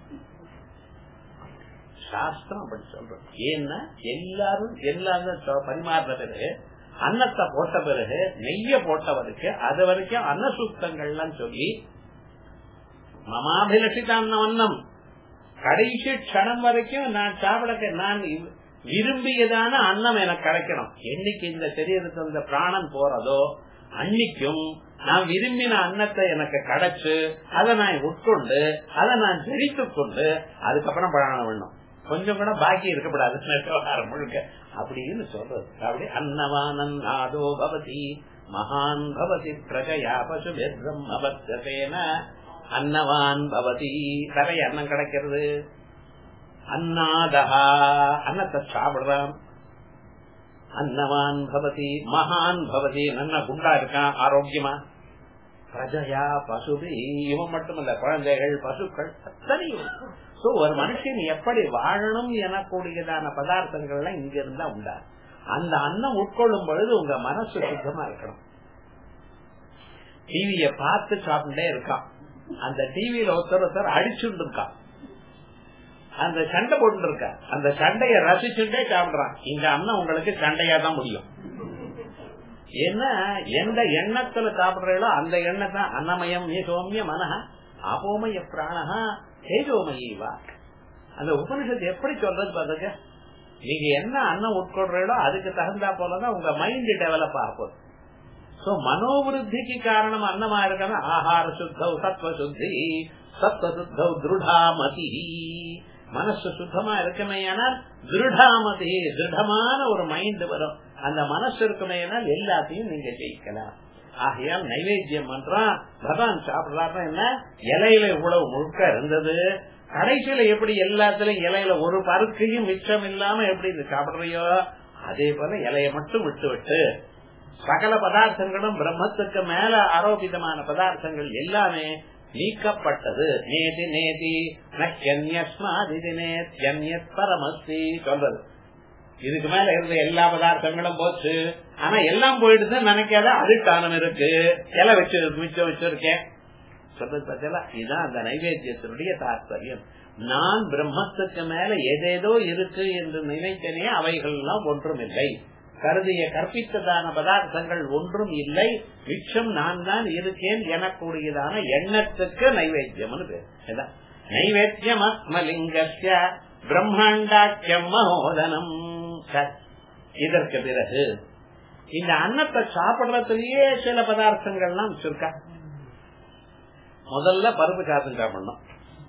சாஸ்திரம் அப்படி சொல்றோம் ஏன்னா எல்லாரும் எல்லாரும் பரிமாறுற பிறகு அன்னத்தை போட்ட பிறகு நெய்ய போட்டவருக்கு அது வரைக்கும் அன்னசூக்தங்கள்லாம் சொல்லி மமாபிலஷிதான்ன அன்னம் கடைசி க்ஷணம் வரைக்கும் நான் சாப்பிட நான் விரும்பியதான அன்னம் எனக்கு கிடைக்கணும் என்னைக்கு இந்த சரீரத்தில் இந்த பிராணம் போறதோ அன்னைக்கும் நான் விரும்பின அன்னத்தை எனக்கு கிடைச்சு அதை நான் உட்கொண்டு அதை நான் தெரித்துக் கொண்டு அதுக்கப்புறம் பிராணம் வேணும் கொஞ்சம் கூட பாக்கி இருக்கப்படாது விவகாரம் முழுக்க அப்படின்னு சொல்றது அப்படி அன்னவானன் நாதோ பவதி மகான் பவதி பிரஜயா பசு பிரம்மபத்தேன அன்னவான் பவதி நிறைய அன்னம் கிடைக்கிறது அன்னாதகா அன்னத்தை சாப்பிடுறான் அன்னவான் பவதி மகான் பவதி நல்ல குண்டா இருக்கான் ஆரோக்கியமா பிரஜயா பசுபி இவன் மட்டுமல்ல குழந்தைகள் பசுக்கள் அத்தனையும் சோ ஒரு மனுஷன் எப்படி வாழணும் எனக்கூடியதான பதார்த்தங்கள்லாம் இங்க இருந்தா உண்டா அந்த அன்னம் உட்கொள்ளும் பொழுது உங்க மனசு சுத்தமா இருக்கணும் டிவிய பார்த்து சாப்பிட்டே இருக்கான் அந்த டிவியில ஒருத்தர் ஒருத்தர் அடிச்சுட்டு இருக்கான் அந்த சண்டை போட்டு இருக்க அந்த சண்டைய ரசிச்சுட்டே சாப்பிடுறான் இந்த அண்ணன் உங்களுக்கு சண்டையா தான் முடியும் ஏன்னா எந்த எண்ணத்துல சாப்பிடுறீங்களோ அந்த எண்ணெய் தான் அன்னமயம் நீ சோமிய மனஹ அபோமய பிராணஹா தேஜோமயீவா அந்த உபனிஷத்து எப்படி சொல்றது பாருங்க நீங்க என்ன அன்னம் உட்கொள்றீங்களோ அதுக்கு தகுந்தா போலதான் உங்க மைண்ட் டெவலப் ஆகும் சோ மனோவிருத்திக்கு காரணம் அன்னமா இருக்கணும் ஆஹார சுத்தவ் சத்வ சுத்தி சத்வ சுத்தவ் திருடாமதி மனசு சுத்தமா இருக்குமே ஆனால் திருடாமதி திருடமான ஒரு மைண்ட் வரும் அந்த மனசு இருக்குமே ஆனால் எல்லாத்தையும் நீங்க ஜெயிக்கலாம் ஆகையால் நைவேத்தியம் பண்றான் பகவான் சாப்பிடறாருன்னா என்ன இலையில இவ்வளவு முழுக்க இருந்தது கடைசியில எப்படி எல்லாத்துலயும் இலையில ஒரு பருக்கையும் மிச்சம் இல்லாம எப்படி இது சாப்பிடுறியோ அதே போல இலைய மட்டும் விட்டு விட்டு சகல பதார்த்தங்களும் பிரம்மத்துக்கு மேல ஆரோபிதமான பதார்த்தங்கள் எல்லாமே நீக்கப்பட்டது நேதி நேதி நன்யஸ்மாதினேத் பரமஸ்தி சொல்றது இதுக்கு மேல இருந்த எல்லா பதார்த்தங்களும் போச்சு ஆனா எல்லாம் போயிடுது நினைக்காத அதிஷ்டானம் இருக்கு இலை வச்சு மிச்சம் வச்சிருக்கேன் சொல்றது பார்த்தா இதுதான் அந்த நைவேத்தியத்தினுடைய தாற்பயம் நான் பிரம்மத்துக்கு மேல எதேதோ இருக்கு என்று நினைத்தனே அவைகள் எல்லாம் ஒன்றும் இல்லை கருதிய கற்பித்ததான பதார்த்தங்கள் ஒன்றும் இல்லை மிச்சம் நான் தான் இருக்கேன் எனக்கூடியதான எண்ணத்துக்கு நைவேத்தியம்னு பேர் நைவேத்தியமஸ்மலிங்கஸ்ய பிரம்மாண்டாக்கியம் மகோதனம் சரி. இதற்கு பிறகு இந்த அன்னத்தை சாப்பிடுறதுலயே சில பதார்த்தங்கள்லாம் வச்சிருக்கா முதல்ல பருப்பு சாதம் சாப்பிடணும்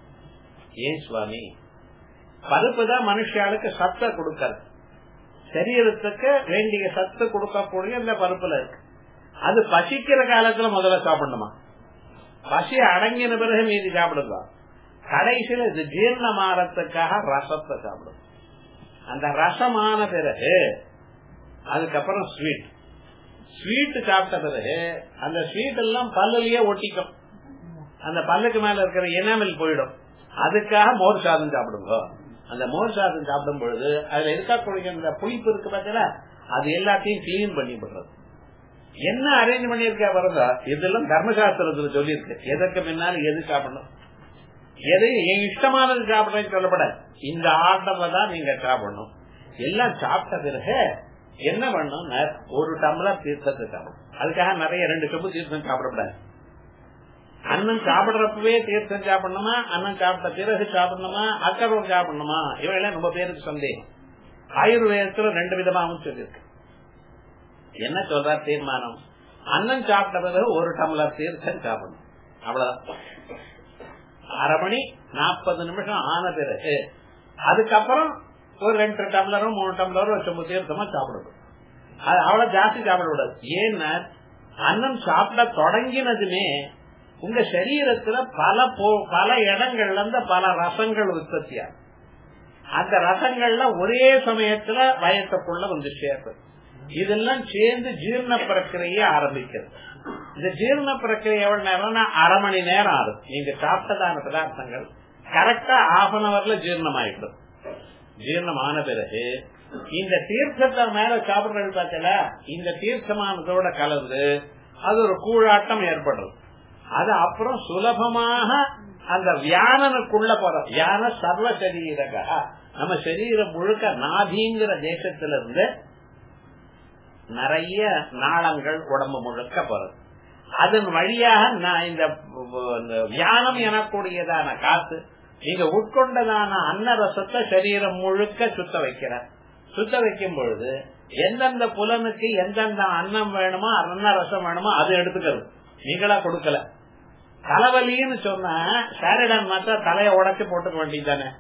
ஏன் சுவாமி பருப்பு தான் மனுஷாளுக்கு சத்தை கொடுக்கறது சரீரத்துக்கு வேண்டிய சத்து கொடுக்கக்கூடிய இந்த பருப்புல இருக்கு அது பசிக்கிற காலத்துல முதல்ல சாப்பிடணுமா பசி அடங்கின பிறகு மீதி சாப்பிடுதா கடைசியில இது ஜீர்ணமாறத்துக்காக ரசத்தை சாப்பிடும் அந்த ரசமான பிறகு அதுக்கப்புறம் ஸ்வீட் ஸ்வீட் சாப்பிட்ட பிறகு அந்த ஸ்வீட் எல்லாம் பல்லுலயே ஒட்டிக்கும் அந்த பல்லுக்கு மேல இருக்கிற எனாமல் போயிடும் அதுக்காக மோர் சாதம் சாப்பிடுங்க அந்த மோர் சாதம் சாப்பிடும் பொழுது அதுல இருக்கக்கூடிய அந்த புளிப்பு இருக்கு பார்த்தீங்களா அது எல்லாத்தையும் கிளீன் பண்ணி விடுறது என்ன அரேஞ்ச் பண்ணிருக்கா வருதா இதெல்லாம் தர்மசாஸ்திரத்துல சொல்லியிருக்கு எதற்கு முன்னால எது சாப்பிடணும் எது என் இஷ்டமானது சாப்பிடுறேன்னு சொல்லப்படாது இந்த ஆர்டர்ல தான் நீங்க சாப்பிடணும் எல்லாம் சாப்பிட்ட பிறகு என்ன பண்ணும் ஒரு டம்ளர் தீர்த்தத்தை சாப்பிடும் அதுக்காக நிறைய ரெண்டு சொம்பு தீர்த்தம் சாப்பிடக்கூடாது அன்னம் சாப்பிடுறப்பவே தீர்த்தம் சாப்பிடணுமா அன்னம் சாப்பிட்ட பிறகு சாப்பிடணுமா அக்கறம் சாப்பிடணுமா இவையெல்லாம் ரொம்ப பேருக்கு சந்தேகம் ஆயுர்வேதத்துல ரெண்டு விதமாகவும் சொல்லியிருக்கு என்ன சொல்ற தீர்மானம் அன்னம் சாப்பிட்ட பிறகு ஒரு டம்ளர் தீர்த்தம் சாப்பிடணும் அவ்வளவுதான் அரை மணி நாற்பது நிமிஷம் ஆன பிறகு அதுக்கப்புறம் ஒரு ரெண்டு டம்ளரும் மூணு டம்ளரும் வச்சு தீர்த்தமா சாப்பிடணும் அது அவ்வளவு ஜாஸ்தி சாப்பிடக்கூடாது ஏன்னா அன்னம் சாப்பிட தொடங்கினதுமே உங்க சரீரத்துல பல பல இடங்கள்ல இருந்து பல ரசங்கள் உற்பத்தியாகும் அந்த ரசங்கள்ல ஒரே சமயத்துல வயத்துக்குள்ள வந்து சேர்றது இதெல்லாம் சேர்ந்து ஜீர்ண பிரக்கிரிய ஆரம்பிக்கிறது இந்த ஜீர்ண பிரக்கிரியை எவ்வளவு நேரம்னா அரை மணி நேரம் ஆகும் நீங்க சாப்பிட்டதான பதார்த்தங்கள் கரெக்டா ஹாஃப் அன் அவர்ல ஜீர்ணம் ஆயிடும் ஜீர்ணமான பிறகு இந்த தீர்த்தத்தை மேல சாப்பிடுறது பார்த்தல இந்த தீர்த்தமானதோட கலந்து அது ஒரு கூழாட்டம் ஏற்படுறது அது அப்புறம் சுலபமாக அந்த வியானனுக்குள்ள போற வியான சர்வ சரீரக நம்ம சரீரம் முழுக்க நாதிங்கிற தேசத்துல இருந்து நிறைய நாளங்கள் உடம்பு முழுக்க போறது அதன் வழியாக நான் இந்த வியானம் எனக்கூடியதான காத்து நீங்க உட்கொண்டதான அன்னரசத்தை சரீரம் முழுக்க சுத்த வைக்கிற சுத்த வைக்கும் பொழுது எந்தெந்த புலனுக்கு எந்தெந்த அன்னம் வேணுமோ அன்னரசம் வேணுமோ அது எடுத்துக்கிறது நீங்களா கொடுக்கல தலைவலின்னு சொன்னா சாரிடான் மாத்தா தலைய உடச்சு போட்டுக்க வேண்டியதானே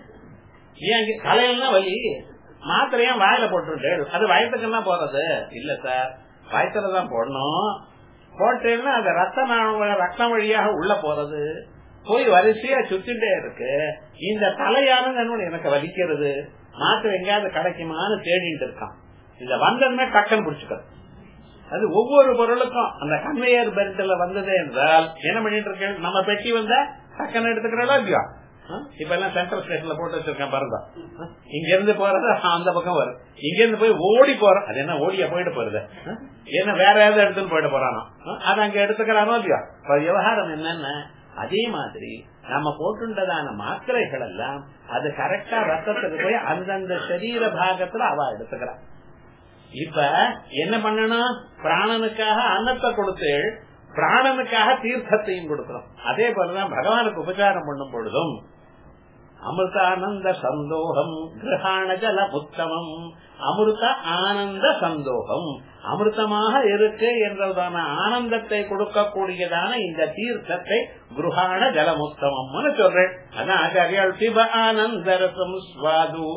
ஏன் தலையெல்லாம் வலி மாத்திரையா வாயில போட்டுட்டு அது வயத்துக்குன்னா போறது இல்ல சார் வயத்துலதான் போடணும் போட்டேன்னா அது ரத்த ரத்தம் வழியாக உள்ள போறது போய் வரிசையா சுத்திட்டே இருக்கு இந்த தலையானது எனக்கு வலிக்கிறது மாத்திரை எங்கேயாவது கிடைக்குமான்னு தேடிட்டு இருக்கான் இந்த வந்ததுமே டக்குன்னு பிடிச்சுக்கிறது அது ஒவ்வொரு பொருளுக்கும் அந்த கன்வேயர் பெல்ட்ல வந்தது என்றால் என்ன பண்ணிட்டு இருக்கு நம்ம பெட்டி வந்தா டக்குன்னு எடுத்துக்கிறோம் இல்லையா இப்ப எல்லாம் சென்ட்ரல் ஸ்டேஷன்ல போட்டு வச்சிருக்கேன் பாருங்க இங்க இருந்து போறது அந்த பக்கம் வரும் இங்க இருந்து போய் ஓடி போறோம் அது என்ன ஓடியா போயிட்டு போறது என்ன வேற ஏதாவது எடுத்துன்னு போயிட்டு போறானோ அது அங்க எடுத்துக்கிறானோ இல்லையா விவகாரம் என்னன்னா அதே மாதிரி நம்ம போட்டுண்டதான மாத்திரைகள் எல்லாம் அது கரெக்டா ரத்தத்துக்கு போய் அந்தந்த சரீர பாகத்துல அவ எடுத்துக்கிறான் இப்ப என்ன பண்ணணும் பிராணனுக்காக அன்னத்தை கொடுத்து பிராணனுக்காக தீர்த்தத்தையும் கொடுக்கிறோம் அதே போலதான் பகவானுக்கு உபச்சாரம் பண்ணும் பொழுதும் அமிர்தானந்த சந்தோகம் கிரகாண ஜல உத்தமம் அமிர்த ஆனந்த சந்தோகம் அமிர்தமாக இருக்கு என்றதான ஆனந்தத்தை கொடுக்கக்கூடியதான இந்த தீர்த்தத்தை குருஹான ஜலமுத்தமம்னு சொல்றேன் அதான் ஆச்சாரியால் சிவ ஆனந்தரசம் சுவாது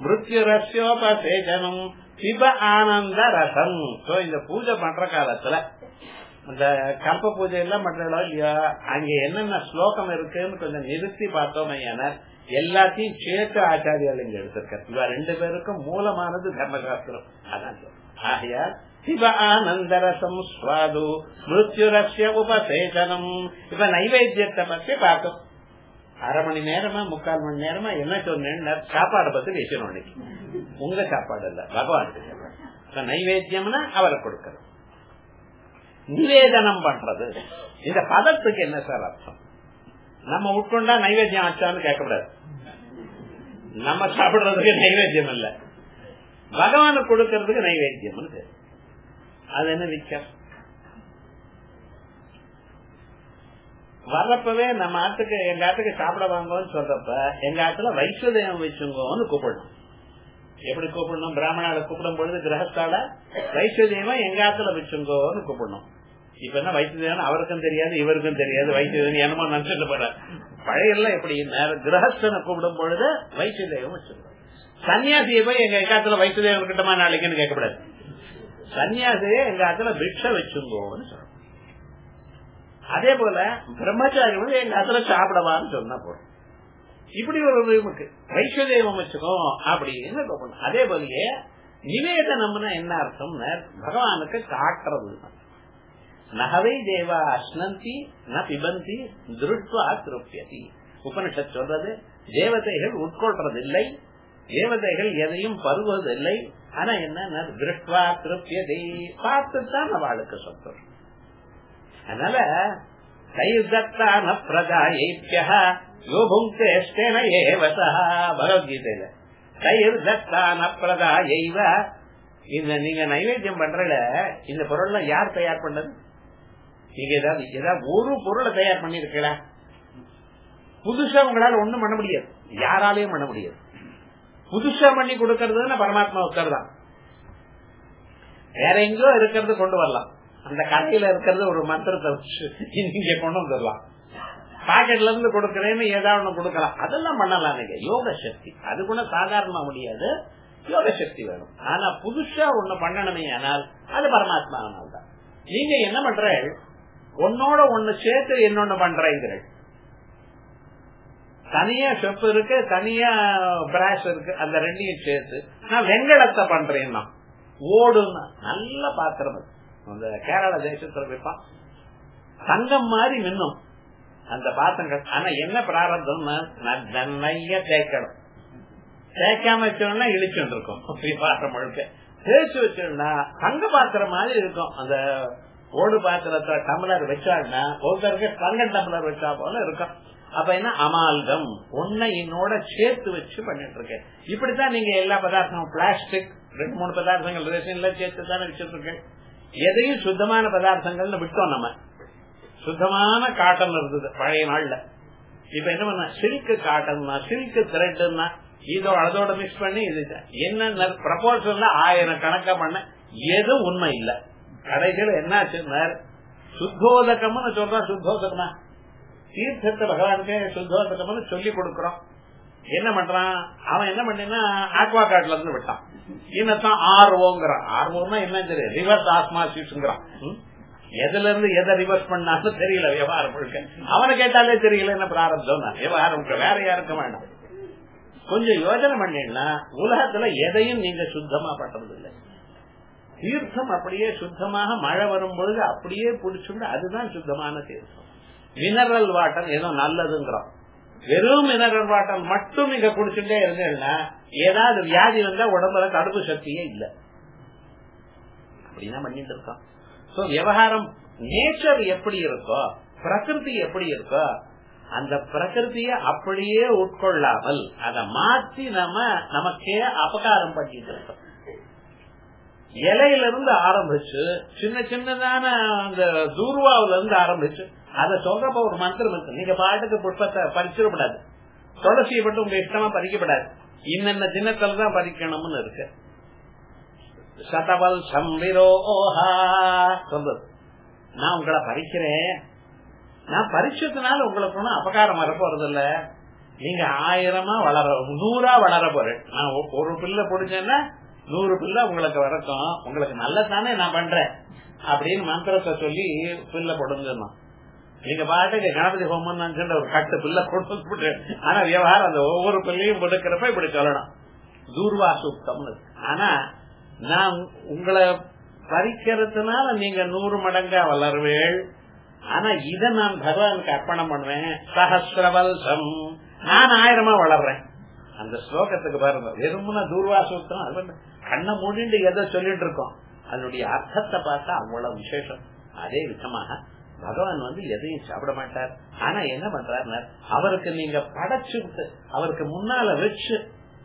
மிருத்யுரஸ்யோபசேச்சனம் சிவ ஆனந்த ரசம் இந்த பூஜை பண்ற காலத்துல இந்த கல்ப பூஜை எல்லாம் பண்றோம் இல்லையா அங்க என்னென்ன ஸ்லோகம் இருக்குன்னு கொஞ்சம் நிறுத்தி பார்த்தோம் எல்லாத்தையும் சேர்த்து ஆச்சாரியால் இங்க எடுத்திருக்காரு இவ ரெண்டு பேருக்கும் மூலமானது தர்மசாஸ்திரம் அதான் ஆகையால் சிவ ஆனந்தரசம் சுவாது மிருத்யுரஸ்ய உபசேசனம் இப்ப நைவேத்தியத்தை பத்தி பார்த்தோம் அரை மணி நேரமா முக்கால் மணி நேரமா என்ன சொன்னேன் சாப்பாடு பத்தி பேசணும் அன்னைக்கு உங்க சாப்பாடு இல்ல பகவானுக்கு நைவேத்தியம்னா அவரை கொடுக்கறது நிவேதனம் பண்றது இந்த பதத்துக்கு என்ன சார் அர்த்தம் நம்ம உட்கொண்டா நைவேத்தியம் ஆச்சான்னு கேட்கக்கூடாது நம்ம சாப்பிடுறதுக்கு நைவேத்தியம் இல்ல பகவானுக்கு கொடுக்கறதுக்கு நைவேத்தியம் அது என்ன வித்தியாசம் வர்றப்பவே நம்ம ஆத்துக்கு எங்க ஆத்துக்கு சாப்பிட வாங்கன்னு சொல்றப்ப எங்க ஆத்துல வைஷ்வதேவம் வச்சுங்கோன்னு கூப்பிடணும் எப்படி கூப்பிடணும் பிராமணால கூப்பிடும் பொழுது கிரகஸ்தால வைஷ்வதேவம் எங்க ஆத்துல வச்சுங்கோன்னு கூப்பிடணும் இப்ப என்ன வைத்தியதேவன் அவருக்கும் தெரியாது இவருக்கும் தெரியாது வைத்தியதேவன் என்னமோ நினைச்சிட்டு போற பழைய எப்படி கிரகஸ்தனை கூப்பிடும் பொழுது வைத்தியதேவம் வச்சுக்கணும் சன்னியாசியை போய் எங்க எக்காத்துல வைத்தியதேவன் கிட்டமா நாளைக்குன்னு கேட்கக்கூடாது சன்னியாசியே எங்க ஆத்துல பிக்ஷ வச்சுங்கோன்னு சொல்லணும் அதே போல பிரம்மச்சாரி வந்து எங்க ஆத்துல சாப்பிடவான்னு சொன்னா போறோம் இப்படி ஒரு நமக்கு வைஷ்வதேவம் வச்சுக்கோ அப்படின்னு கூப்பிடணும் அதே போலயே நிவேதனம்னா என்ன அர்த்தம் பகவானுக்கு காட்டுறது நகவை தேவா அஸ்னந்தி ந பிபந்தி திருட்வா திருப்தியதி உபனிஷத் சொல்றது தேவதைகள் உட்கொள்றதில்லை தேவதைகள் எதையும் பருவதில்லை ஆனா என்ன திருஷ்டுவா திருப்தியதை பார்த்துத்தான் அவளுக்கு சந்தோஷம் அதனால கைதத்தான பிரதாயேபிய யோபுங்கேஷ்டேன ஏவசா பகவத்கீதையில கைர்தத்தான பிரதாயைவ இந்த நீங்க நைவேத்தியம் பண்றல இந்த பொருள்லாம் யார் தயார் பண்ணது நீங்க ஏதாவது ஏதாவது ஒரு பொருளை தயார் பண்ணிருக்கீங்களா புதுசா உங்களால ஒண்ணும் பண்ண முடியாது யாராலையும் பண்ண முடியாது புதுசா பண்ணி கொடுக்கறதுன்னா பரமாத்மா உத்தர் தான் வேற எங்கேயோ இருக்கிறது கொண்டு வரலாம் அந்த கடையில இருக்கிறது ஒரு மந்திரத்தை வச்சு இங்க கொண்டு வந்துடலாம் பாக்கெட்ல இருந்து கொடுக்கறேன்னு ஏதாவது ஒண்ணு கொடுக்கலாம் அதெல்லாம் பண்ணலாம் நீங்க யோக சக்தி அது கூட சாதாரணமா முடியாது யோக சக்தி வேணும் ஆனா புதுசா ஒண்ணு பண்ணணுமே ஆனால் அது பரமாத்மா ஆனால் தான் நீங்க என்ன பண்ற ஒன்னோட ஒண்ணு சேர்த்து என்னொன்னு பண்றீங்க தனியா செப்பு இருக்கு தனியா பிராஷ் இருக்கு அந்த ரெண்டையும் சேர்த்து நான் வெங்கலத்தை பண்றேன்னா ஓடுன்னா நல்ல பாத்திரம் அது அந்த கேரள தேசத்துல வைப்பான் தங்கம் மாதிரி மின்னும் அந்த பாத்திரங்கள் ஆனா என்ன பிராரத்தம்னா நன்னைய தேய்க்கணும் தேய்க்காம வச்சோம்னா இழிச்சுட்டு இருக்கும் பாத்திரம் முழுக்க தேய்ச்சி வச்சோம்னா தங்க பாத்திரம் மாதிரி இருக்கும் அந்த ஓடு பாத்திரத்தை டம்ளர் வச்சாங்கன்னா ஒருத்தருக்கு தங்க டம்ளர் வச்சா போல இருக்கும் அப்ப என்ன அமால்கம் ஒன்ன என்னோட சேர்த்து வச்சு பண்ணிட்டு இருக்கேன் இப்படித்தான் நீங்க எல்லா பதார்த்தமும் பிளாஸ்டிக் ரெண்டு மூணு பதார்த்தங்கள் ரேஷன்ல சேர்த்து தானே வச்சிட்டு இருக்கேன் எதையும் சுத்தமான பதார்த்தங்கள்னு விட்டோம் நம்ம சுத்தமான காட்டன் இருந்தது பழைய நாள்ல இப்ப என்ன பண்ண சில்க் காட்டன்னா சில்க் த்ரெட்னா இதோ அதோட மிக்ஸ் பண்ணி இது என்ன ப்ரப்போசல்ல ஆயிரம் கணக்கா பண்ண எதுவும் உண்மை இல்ல கடைசியில் என்னாச்சுன்னா சுத்தோதகம்னு சொல்றான் சுத்தோதகமா தீர்த்தத்தை பகவானுக்கு சுத்தோதகம்னு சொல்லி கொடுக்கறோம் என்ன பண்றான் அவன் என்ன பண்ணினா ஆக்வா கார்ட்ல இருந்து விட்டான் இன்னத்தான் ஆர்வோங்கிறான் ஆர்வோன்னா என்ன தெரியும் ரிவர்ஸ் ஆஸ்மாசிஸ்ங்கிறான் எதுல இருந்து எதை ரிவர்ஸ் பண்ணாலும் தெரியல விவகாரம் முழுக்க அவனை கேட்டாலே தெரியல என்ன பிராரப்தம் விவகாரம் வேற யாருக்க வேண்டாம் கொஞ்சம் யோஜனை பண்ணீங்கன்னா உலகத்துல எதையும் நீங்க சுத்தமா பண்றது இல்லை தீர்த்தம் அப்படியே சுத்தமாக மழை வரும் பொழுது அப்படியே பிடிச்சுண்டு அதுதான் சுத்தமான தீர்த்தம் மினரல் வாட்டர் ஏதோ நல்லதுங்கிறோம் வெறும் மினரல் வாட்டர் மட்டும் நீங்க குடிச்சுட்டே இருந்தீங்கன்னா ஏதாவது வியாதி வந்தா உடம்புல தடுப்பு சக்தியே இல்ல அப்படின்னா பண்ணிட்டு இருக்கோம் சோ விவகாரம் நேச்சர் எப்படி இருக்கோ பிரகிருதி எப்படி இருக்கோ அந்த பிரகிருதிய அப்படியே உட்கொள்ளாமல் அதை மாற்றி நம்ம நமக்கே அபகாரம் பண்ணிட்டு இருக்கோம் இலையில இருந்து ஆரம்பிச்சு சின்ன சின்னதான அந்த தூர்வாவில இருந்து ஆரம்பிச்சு அத சொல்றப்ப ஒரு மந்திரம் இருக்கு நீங்க பாட்டுக்கு புஷ்பத்தை பறிச்சிடப்படாது துளசியை மட்டும் உங்க இஷ்டமா பறிக்கப்படாது இன்னென்ன தினத்துல தான் பறிக்கணும்னு இருக்கு சதவல் சம்பிரோஹா சொல்றது நான் உங்களை பறிக்கிறேன் நான் பறிச்சதுனால உங்களுக்கு ஒன்றும் அபகாரம் வர போறது இல்ல நீங்க ஆயிரமா வளர நூறா வளர போறேன் நான் ஒரு பிள்ளை பிடிச்சேன்னா நூறு பிள்ளை உங்களுக்கு வரட்டும் உங்களுக்கு நல்லதானே நான் பண்றேன் அப்படின்னு மந்திரத்தை சொல்லி பிள்ளை கொடுங்கணும் நீங்க பாட்டுக்கு கணபதி ஹோமம் ஒரு கட்டு பிள்ளை கொடுத்து ஆனா விவகாரம் அந்த ஒவ்வொரு பிள்ளையும் கொடுக்கிறப்ப இப்படி சொல்லணும் தூர்வா சூக்தம்னு ஆனா நான் உங்களை பறிக்கிறதுனால நீங்க நூறு மடங்கா வளருவேள் ஆனா இத நான் பகவானுக்கு அர்ப்பணம் பண்ணுவேன் சஹசிரவல்சம் நான் ஆயிரமா வளர்றேன் அந்த ஸ்லோகத்துக்கு பாருங்க வெறுமன தூர்வாசூத்திரம் அது கண்ணை மூடிண்டு எதை சொல்லிட்டு இருக்கோம் அதனுடைய அர்த்தத்தை பார்த்தா அவ்வளவு விசேஷம் அதே விதமாக பகவான் வந்து எதையும் சாப்பிட மாட்டார் ஆனா என்ன பண்றாரு அவருக்கு நீங்க படைச்சு விட்டு அவருக்கு முன்னால வச்சு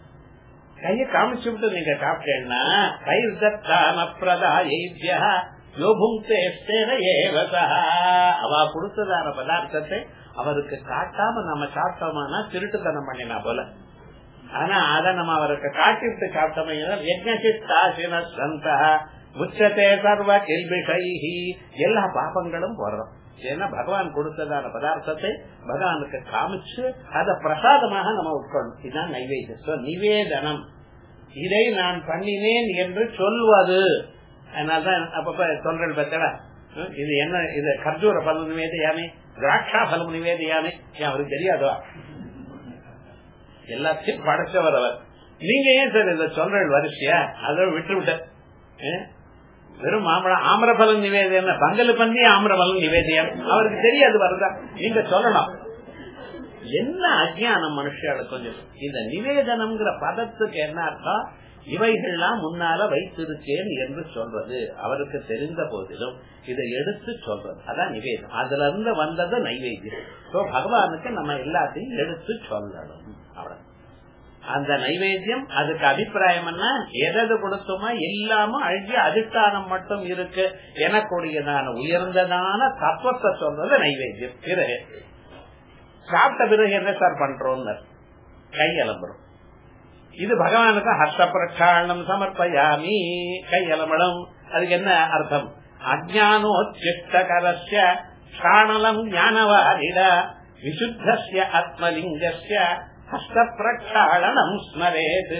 கைய காமிச்சு விட்டு நீங்க சாப்பிட்டேன்னா கைர்தத்தான பிரதா அவ கொடுத்ததான பதார்த்தத்தை அவருக்கு காட்டாம நம்ம சாப்பிட்டோம்னா திருட்டுத்தனம் பண்ணினா போல ஆனா அத நம்ம அவருக்கு காட்டிவிட்டு சாப்பிட்டோம் சந்தா உச்சத்தே சர்வ கெல்பிஷைஹி எல்லா பாபங்களும் போடுறோம் ஏன்னா பகவான் கொடுத்ததான பதார்த்தத்தை பகவானுக்கு காமிச்சு அத பிரசாதமாக நம்ம உட்கொள்ளணும் இதுதான் நைவேத்தியம் நிவேதனம் இதை நான் பண்ணினேன் என்று சொல்வது அதனால்தான் அப்பப்ப சொல்றேன் பார்த்தா இது என்ன இது கர்ஜூர பலம் நிவேதியாமே திராட்சா பலம் நிவேதியாமே அவருக்கு தெரியாதோ எல்லாத்தையும் படைச்சவர் அவர் நீங்க ஏன் சார் இதை சொல்ற வரிசையா அதை விட்டு விட்ட வெறும் மாம்பழம் ஆமரபலம் நிவேதியம் பங்கல் பண்ணி ஆமரபலம் நிவேதியம் அவருக்கு தெரியாது வருதா நீங்க சொல்லலாம் என்ன அஜானம் மனுஷால கொஞ்சம் இந்த நிவேதனம்ங்கிற பதத்துக்கு என்ன அர்த்தம் இவைகள்லாம் முன்னால வைத்திருக்கேன் என்று சொல்றது அவருக்கு தெரிந்த போதிலும் இதை எடுத்து சொல்றது அதான் நிவேதம் அதுல இருந்து வந்தது நைவேத்தியம் பகவானுக்கு நம்ம எல்லாத்தையும் எடுத்து சொல்லணும் அவ்வளவு அந்த நைவேத்தியம் அதுக்கு அபிப்பிராயம் என்ன எதது கொடுத்தோமா எல்லாமும் அழகிய அதிஷ்டானம் மட்டும் இருக்கு எனக்கூடியதான உயர்ந்ததான தத்துவத்தை சொல்றது நைவேத்தியம் பிறகு சாப்பிட்ட பிறகு என்ன சார் பண்றோம் கை அலம்புறோம் இது பகவானுக்கு ஹர்ஷ பிரச்சாரணம் சமர்ப்பயாமி கை அலம்படம் அதுக்கு என்ன அர்த்தம் அஜானோச்சிஷ்டகரஸ்ய ஷாணலம் ஞானவாரிட விசுத்தஸ்ய ஆத்மலிங்கஸ்ய ஹஸ்த பிரக்ஷாளனம் ஸ்மரேது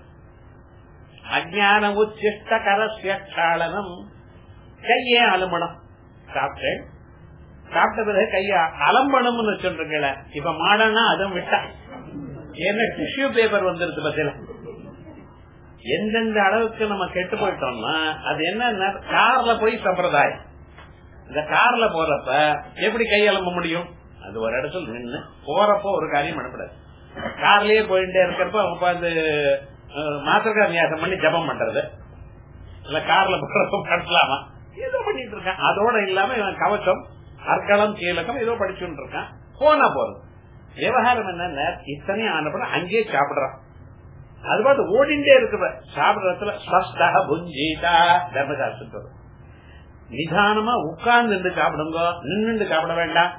அஜான உச்சிஷ்ட கரஸ்ய க்ஷாளனம் கையே அலம்பணம் சாப்பிட்டேன் சாப்பிட்ட பிறகு கைய அலம்பணும்னு சொல்றீங்கள இப்ப மாடனா அதுவும் விட்டா என்ன டிஷ்யூ பேப்பர் வந்துருது பத்தில எந்தெந்த அளவுக்கு நம்ம கெட்டு போயிட்டோம்னா அது என்ன கார்ல போய் சம்பிரதாயம் இந்த கார்ல போறப்ப எப்படி கையலம்ப முடியும் அது ஒரு இடத்துல நின்று போறப்போ ஒரு காரியம் பண்ணக்கூடாது கார்லயே போயிட்டே இருக்கிறப்ப உட்காந்து மாத்திரக்கார நியாசம் பண்ணி ஜபம் பண்றது இல்ல கார்ல போறப்ப பண்ணலாமா ஏதோ பண்ணிட்டு இருக்கான் அதோட இல்லாம இவன் கவச்சம் அற்களம் கீழக்கம் ஏதோ படிச்சுட்டு இருக்கான் போனா போறது விவகாரம் என்ன இத்தனையும் ஆனப்பட அங்கேயே சாப்பிடுறான் அது பாட்டு ஓடிண்டே இருக்கிற சாப்பிடுறதுல ஸ்வஸ்தக புஞ்சிதா தர்மசாஸ்திரம் நிதானமா உட்கார்ந்து சாப்பிடுங்க நின்று சாப்பிட வேண்டாம்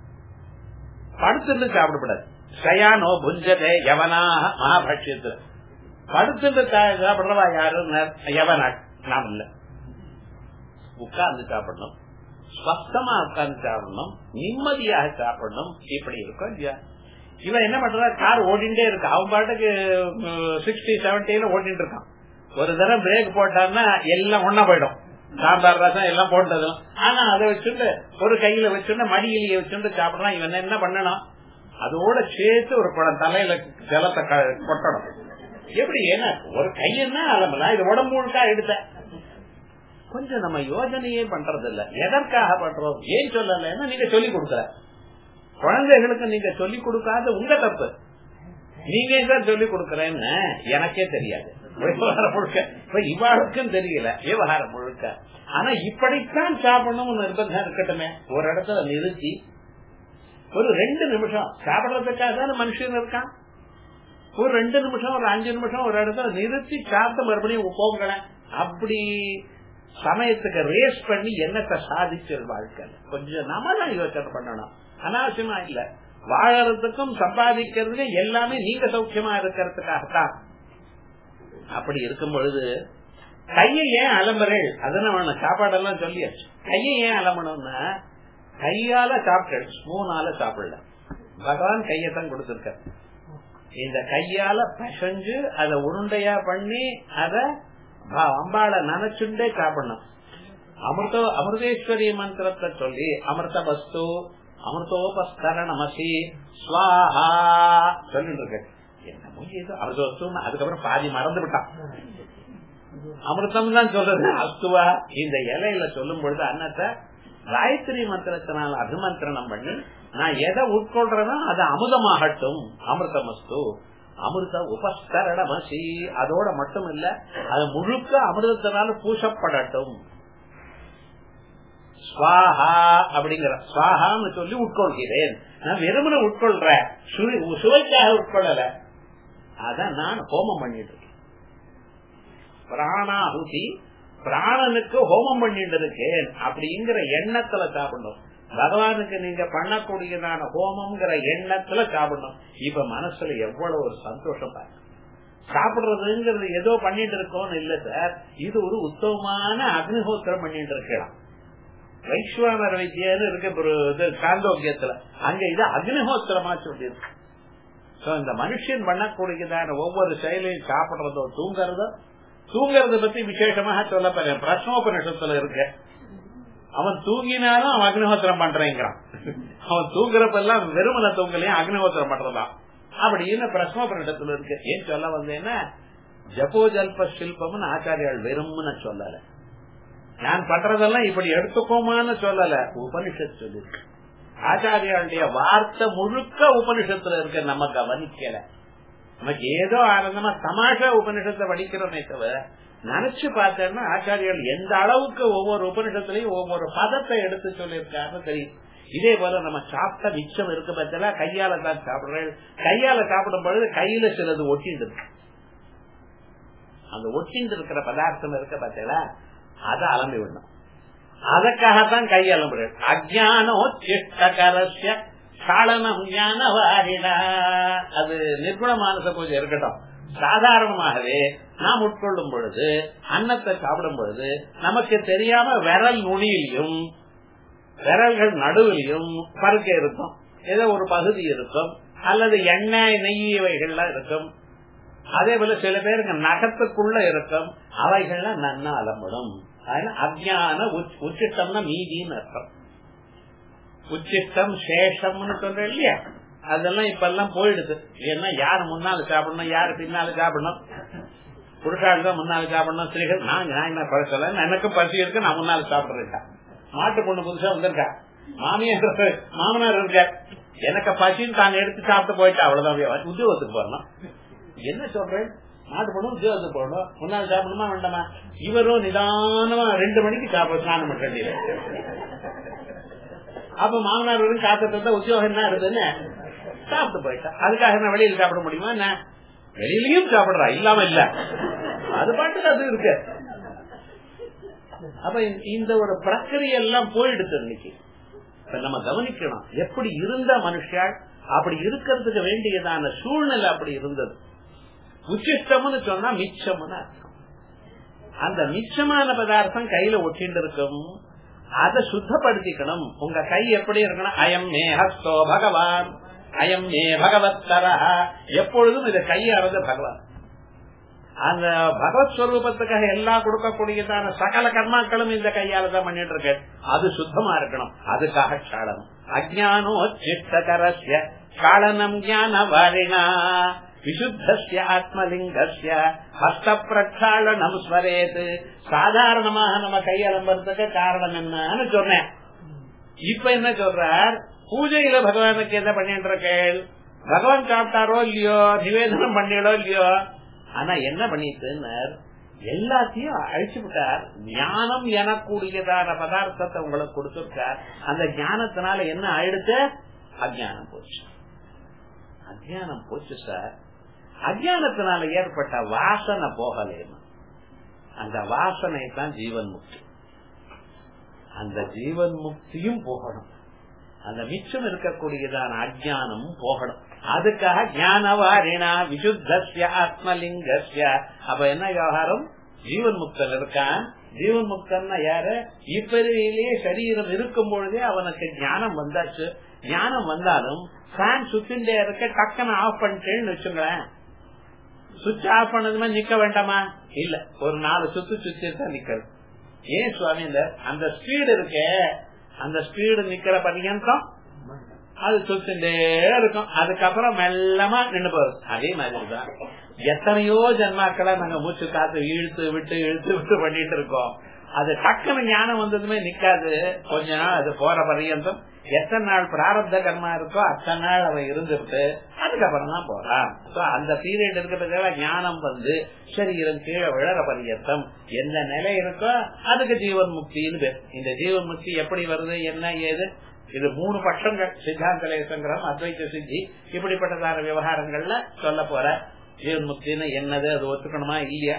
படுத்துட்டு சாப்பிடக்கூடாது சயானோ புஞ்சதே யவனா மகாபட்சியத்துல படுத்துட்டு சாப்பிடுறவா யாரு யவனா நாம் இல்ல உட்கார்ந்து சாப்பிடணும் ஸ்வஸ்தமா உட்கார்ந்து சாப்பிடணும் நிம்மதியாக சாப்பிடணும் இப்படி இருக்கும் இல்லையா இவன் என்ன பண்ற கார் ஓடிண்டே இருக்கு அவன் பாட்டுக்கு சிக்ஸ்டி செவன்டில ஓடிட்டு இருக்கான் ஒரு தடவை பிரேக் போட்டான்னா எல்லாம் ஒன்னா போயிடும் சாம்பார் ரசம் எல்லாம் போட்டதும் ஆனா அதை வச்சுட்டு ஒரு கையில வச்சுட்டு மடியிலேயே வச்சுட்டு சாப்பிடலாம் இவன் என்ன பண்ணணும் அதோட சேர்த்து ஒரு குடம் தலையில ஜலத்தை கொட்டணும் எப்படி ஏன்னா ஒரு கையன்னா அலம்பலாம் இது உடம்பு முழுக்கா எடுத்த கொஞ்சம் நம்ம யோஜனையே பண்றது இல்ல எதற்காக பண்றோம் ஏன் சொல்லலன்னா நீங்க சொல்லி கொடுக்கல குழந்தைகளுக்கு நீங்க சொல்லி கொடுக்காத உங்க தப்பு நீங்க தான் சொல்லி கொடுக்கறேன்னு எனக்கே தெரியாது விவகாரம் முழுக்க இப்ப இவாளுக்கும் தெரியல விவகாரம் முழுக்க ஆனா இப்படித்தான் சாப்பிடணும் நிர்பந்தம் இருக்கட்டுமே ஒரு இடத்துல நிறுத்தி ஒரு ரெண்டு நிமிஷம் சாப்பிடறதுக்காக தானே மனுஷன் இருக்கான் ஒரு ரெண்டு நிமிஷம் ஒரு அஞ்சு நிமிஷம் ஒரு இடத்துல நிறுத்தி சாப்பிட்டு மறுபடியும் போங்களேன் அப்படி சமயத்துக்கு ரேஸ் பண்ணி என்னத்தை சாதிச்சல் வாழ்க்கை கொஞ்சம் நாம தான் யோசனை பண்ணணும் அனாவசியமா இல்ல வாழறதுக்கும் சம்பாதிக்கிறதுக்கு எல்லாமே நீங்க சௌக்கியமா இருக்கிறதுக்காகத்தான் அப்படி இருக்கும் பொழுது கையை ஏன் அலம்புறேன் அதனால சாப்பாடெல்லாம் சொல்லியாச்சு கையை ஏன் அலம்பணும்னா கையால சாப்பிட்டு ஸ்பூனால சாப்பிடல பகவான் கையத்தான் கொடுத்திருக்க இந்த கையால பசஞ்சு அதை உருண்டையா பண்ணி அத அம்பாளை நினைச்சுட்டே சாப்பிடணும் அமிர்தோ அமிர்தேஸ்வரி மந்திரத்தை சொல்லி அமிர்த வஸ்து அமிர்தோபஸ்தரணமசி ஸ்வாஹா சொல்லிட்டு இருக்க என்ன முடியுது அமிர்த வஸ்து அதுக்கப்புறம் பாதி மறந்து விட்டான் அமிர்தம் தான் சொல்றது அஸ்துவா இந்த இலையில சொல்லும் பொழுது அன்னத்தை காயத்ரி மந்திரத்தினால் அபிமந்திரணம் பண்ணி நான் எதை உட்கொள்றேனோ அது அமுதமாகட்டும் அமிர்தமஸ்து அமிர்த உபஸ்தரணமசி அதோட மட்டும் இல்ல அது முழுக்க அமிர்தத்தினால பூசப்படட்டும் ஸ்வாஹா அப்படிங்கிற ஸ்வாஹான்னு சொல்லி உட்கொள்கிறேன் நான் வெறுமனை உட்கொள்றேன் சுவைக்காக உட்கொள்ளல அதான் நான் ஹோமம் பண்ணிட்டு இருக்கேன் பிராணாಹುತಿ பிராணனுக்கு ஹோமம் பண்ணிட்டு இருக்கேன் அப்படிங்கிற எண்ணத்துல சாப்பிடணும் பகவானுக்கு நீங்க பண்ணக்கூடியதான ஹோமம்ங்கிற எண்ணத்துல சாப்பிடணும் இப்ப மனசுல எவ்வளவு ஒரு சந்தோஷம் பாருங்க சாப்பிடுறதுங்கிறது ஏதோ பண்ணிட்டு இருக்கோம்னு இல்ல சார் இது ஒரு உத்தமமான அக்னிஹோத்திரம் பண்ணிட்டு இருக்கலாம் வைஸ்வாமர வித்யான்னு இருக்கு சாந்தோக்கியத்துல அங்க இது அக்னிஹோத்திரமா சொல்லியிருக்கு இந்த மனுஷன் பண்ணக்கூடியதான ஒவ்வொரு செயலையும் சாப்பிடுறதோ தூங்குறதோ தூங்குறத பத்தி விசேஷமாக சொல்ல பிரஷ்னோபனிஷத்துல இருக்கு அவன் தூங்கினாலும் அவன் அக்னிஹோத்திரம் பண்றேங்கிறான் அவன் தூங்குறப்பெல்லாம் வெறுமன தூங்கலையும் அக்னிஹோத்திரம் பண்றதா அப்படின்னு பிரஷ்னோபனிஷத்துல இருக்கு ஏன் சொல்ல வந்தேன்னா ஜப்போ ஜல்ப சில்பம்னு ஆச்சாரியால் வெறும்னு சொல்லல நான் பண்றதெல்லாம் இப்படி எடுத்துக்கோமான்னு சொல்லல உபனிஷத் சொல்லிருக்கு ஆச்சாரியாளுடைய வார்த்தை முழுக்க உபனிஷத்துல இருக்க நம்ம கவனிக்கல நமக்கு ஏதோ ஆனந்தமா தமாஷா உபனிஷத்தை படிக்கிறோமே தவிர நினைச்சு பார்த்தேன்னா ஆச்சாரியால் எந்த அளவுக்கு ஒவ்வொரு உபனிஷத்துலயும் ஒவ்வொரு பதத்தை எடுத்து சொல்லியிருக்காருன்னு தெரியும் இதே போல நம்ம சாப்பிட்ட மிச்சம் இருக்கு பத்தில கையால தான் சாப்பிடுறேன் கையால சாப்பிடும் பொழுது கையில சிலது ஒட்டிட்டு அந்த ஒட்டிட்டு இருக்கிற பதார்த்தம் இருக்க பத்தில அதை அலம்பி விடணும் அதற்காகத்தான் கை அலம்புறேன் அஜானோ சிஷ்டகரஸ்ய சாளனம் ஞான வாரிடா அது நிர்குண மானச பூஜை இருக்கட்டும் சாதாரணமாகவே நாம் உட்கொள்ளும் பொழுது அன்னத்தை சாப்பிடும் பொழுது நமக்கு தெரியாம விரல் நுனியிலையும் விரல்கள் நடுவிலையும் பருக்க இருக்கும் ஏதோ ஒரு பகுதி இருக்கும் அல்லது எண்ணெய் நெய் இவைகள்லாம் இருக்கும் அதே போல சில பேருக்கு நகத்துக்குள்ள இருக்கும் அவைகள்லாம் நன்னா அலம்படும் அஜான உச்சிஷ்டம்னா மீதின்னு அர்த்தம் உச்சிஷ்டம் சேஷம்னு சொல்ற இல்லையா அதெல்லாம் இப்ப எல்லாம் போயிடுது ஏன்னா யாரு முன்னால சாப்பிடணும் யாரு பின்னால சாப்பிடணும் புருஷாள் தான் முன்னால சாப்பிடணும் ஸ்திரீகள் நான் நான் என்ன பழசல எனக்கும் பசி இருக்கு நான் முன்னால சாப்பிடுறேன் மாட்டு பொண்ணு புதுசா வந்திருக்கா மாமியார் மாமனார் இருக்க எனக்கு பசின்னு தான் எடுத்து சாப்பிட்டு போயிட்டா அவ்வளவுதான் உத்தியோகத்துக்கு போறணும் என்ன சொல்றேன் மாட்டு பொண்ணு உத்தியோகத்துக்கு போகணும் முன்னாள் சாப்பிடணுமா வேண்டாமா இவரும் நிதானமா ரெண்டு மணிக்கு சாப்பிட ஸ்நானம் பண்றேன் அப்ப மாமனார் வரும் காத்துட்டு உத்தியோகம் என்ன இருக்குன்னு சாப்பிட்டு போயிட்டா அதுக்காக என்ன வெளியில சாப்பிட முடியுமா என்ன வெளியிலயும் சாப்பிடுறா இல்லாம இல்ல அது பாட்டுக்கு அது இருக்கு அப்ப இந்த ஒரு பிரக்கிரிய எல்லாம் போயிடுச்சு இன்னைக்கு நம்ம கவனிக்கணும் எப்படி இருந்த மனுஷாள் அப்படி இருக்கிறதுக்கு வேண்டியதான சூழ்நிலை அப்படி இருந்தது உச்சிஷ்டம்னு சொன்னா மிச்சம்னு அர்த்தம் அந்த மிச்சமான பதார்த்தம் கையில ஒட்டிட்டு இருக்கும் அதை சுத்தப்படுத்திக்கணும் உங்க கை எப்படி இருக்கணும் அயம் மே ஹஸ்தோ பகவான் அயம் மே பகவத்தர எப்பொழுதும் இதை கையாறது பகவான் அந்த பகவத் ஸ்வரூபத்துக்காக எல்லாம் கொடுக்கக்கூடியதான சகல கர்மாக்களும் இந்த கையால தான் பண்ணிட்டு இருக்க அது சுத்தமா இருக்கணும் அதுக்காக சாளனம் அஜானோ சிஷ்டகரஸ்ய சாளனம் ஞான வாரிணா விசுத்தஸ்ய ஆத்மலிங்கஸ்ய ஹஸ்த பிரக்ஷாளனம் ஸ்வரேத் சாதாரணமாக நம்ம கையலம்புறதுக்கு காரணம் என்னன்னு சொன்னேன் இப்ப என்ன சொல்றார் பூஜையில பகவானுக்கு என்ன பண்ணிட்டு இருக்கேள் பகவான் சாப்பிட்டாரோ இல்லையோ நிவேதனம் பண்ணிடோ இல்லையோ ஆனா என்ன பண்ணிட்டு எல்லாத்தையும் அழிச்சு விட்டார் ஞானம் எனக்கூடியதான பதார்த்தத்தை உங்களுக்கு கொடுத்திருக்கார் அந்த ஞானத்தினால என்ன ஆயிடுச்சு அஜானம் போச்சு அஜானம் போச்சு சார் அஜானத்தினால ஏற்பட்ட வாசனை போகலேன்னு அந்த வாசனை தான் ஜீவன் முக்தி அந்த ஜீவன் முக்தியும் போகணும் அந்த மிச்சம் இருக்கக்கூடியதான அஜானமும் போகணும் அதுக்காக ஞானவாரினா விசுத்தஸ்ய ஆத்மலிங்கஸ்ய அப்ப என்ன விவகாரம் ஜீவன் முக்தன் இருக்கான் ஜீவன் முக்தன்னா யாரு இப்பிரிவிலேயே சரீரம் இருக்கும் பொழுதே அவனுக்கு ஞானம் வந்தாச்சு ஞானம் வந்தாலும் ஃபேன் சுத்திண்டே இருக்க டக்குன்னு ஆஃப் பண்ணிட்டேன்னு வச்சுங்களேன் சுவிட்ச் ஆஃப் பண்ணதுமே நிக்க வேண்டாமா இல்ல ஒரு நாலு சுத்து சுத்தி தான் நிக்கிறது ஏன் சுவாமி இந்த அந்த ஸ்பீடு இருக்கே அந்த ஸ்பீடு நிக்கிற பர்யந்தம் அது சுத்திண்டே இருக்கும் அதுக்கப்புறம் மெல்லமா நின்று போகுது அதே மாதிரிதான் எத்தனையோ ஜென்மாக்களை நாங்க மூச்சு காத்து இழுத்து விட்டு இழுத்து விட்டு பண்ணிட்டு இருக்கோம் அது டக்குனு ஞானம் வந்ததுமே நிக்காது கொஞ்ச நாள் அது போற பர்யந்தம் எத்தனை நாள் பிராரப்த கர்மா இருக்கோ அத்தனை நாள் அவன் இருந்துட்டு அதுக்கப்புறம் தான் போறான் அந்த பீரியட் இருக்கிறதுக்காக ஞானம் வந்து சரீரம் கீழே விழற பரியத்தம் எந்த நிலை இருக்கோ அதுக்கு ஜீவன் முக்தின்னு பேர் இந்த ஜீவன் முக்தி எப்படி வருது என்ன ஏது இது மூணு பட்சங்கள் சித்தாந்த லேசங்கிரம் அத்வைத்த சித்தி இப்படிப்பட்டதான விவகாரங்கள்ல சொல்ல போற ஜீவன் முக்தின்னு என்னது அது ஒத்துக்கணுமா இல்லையா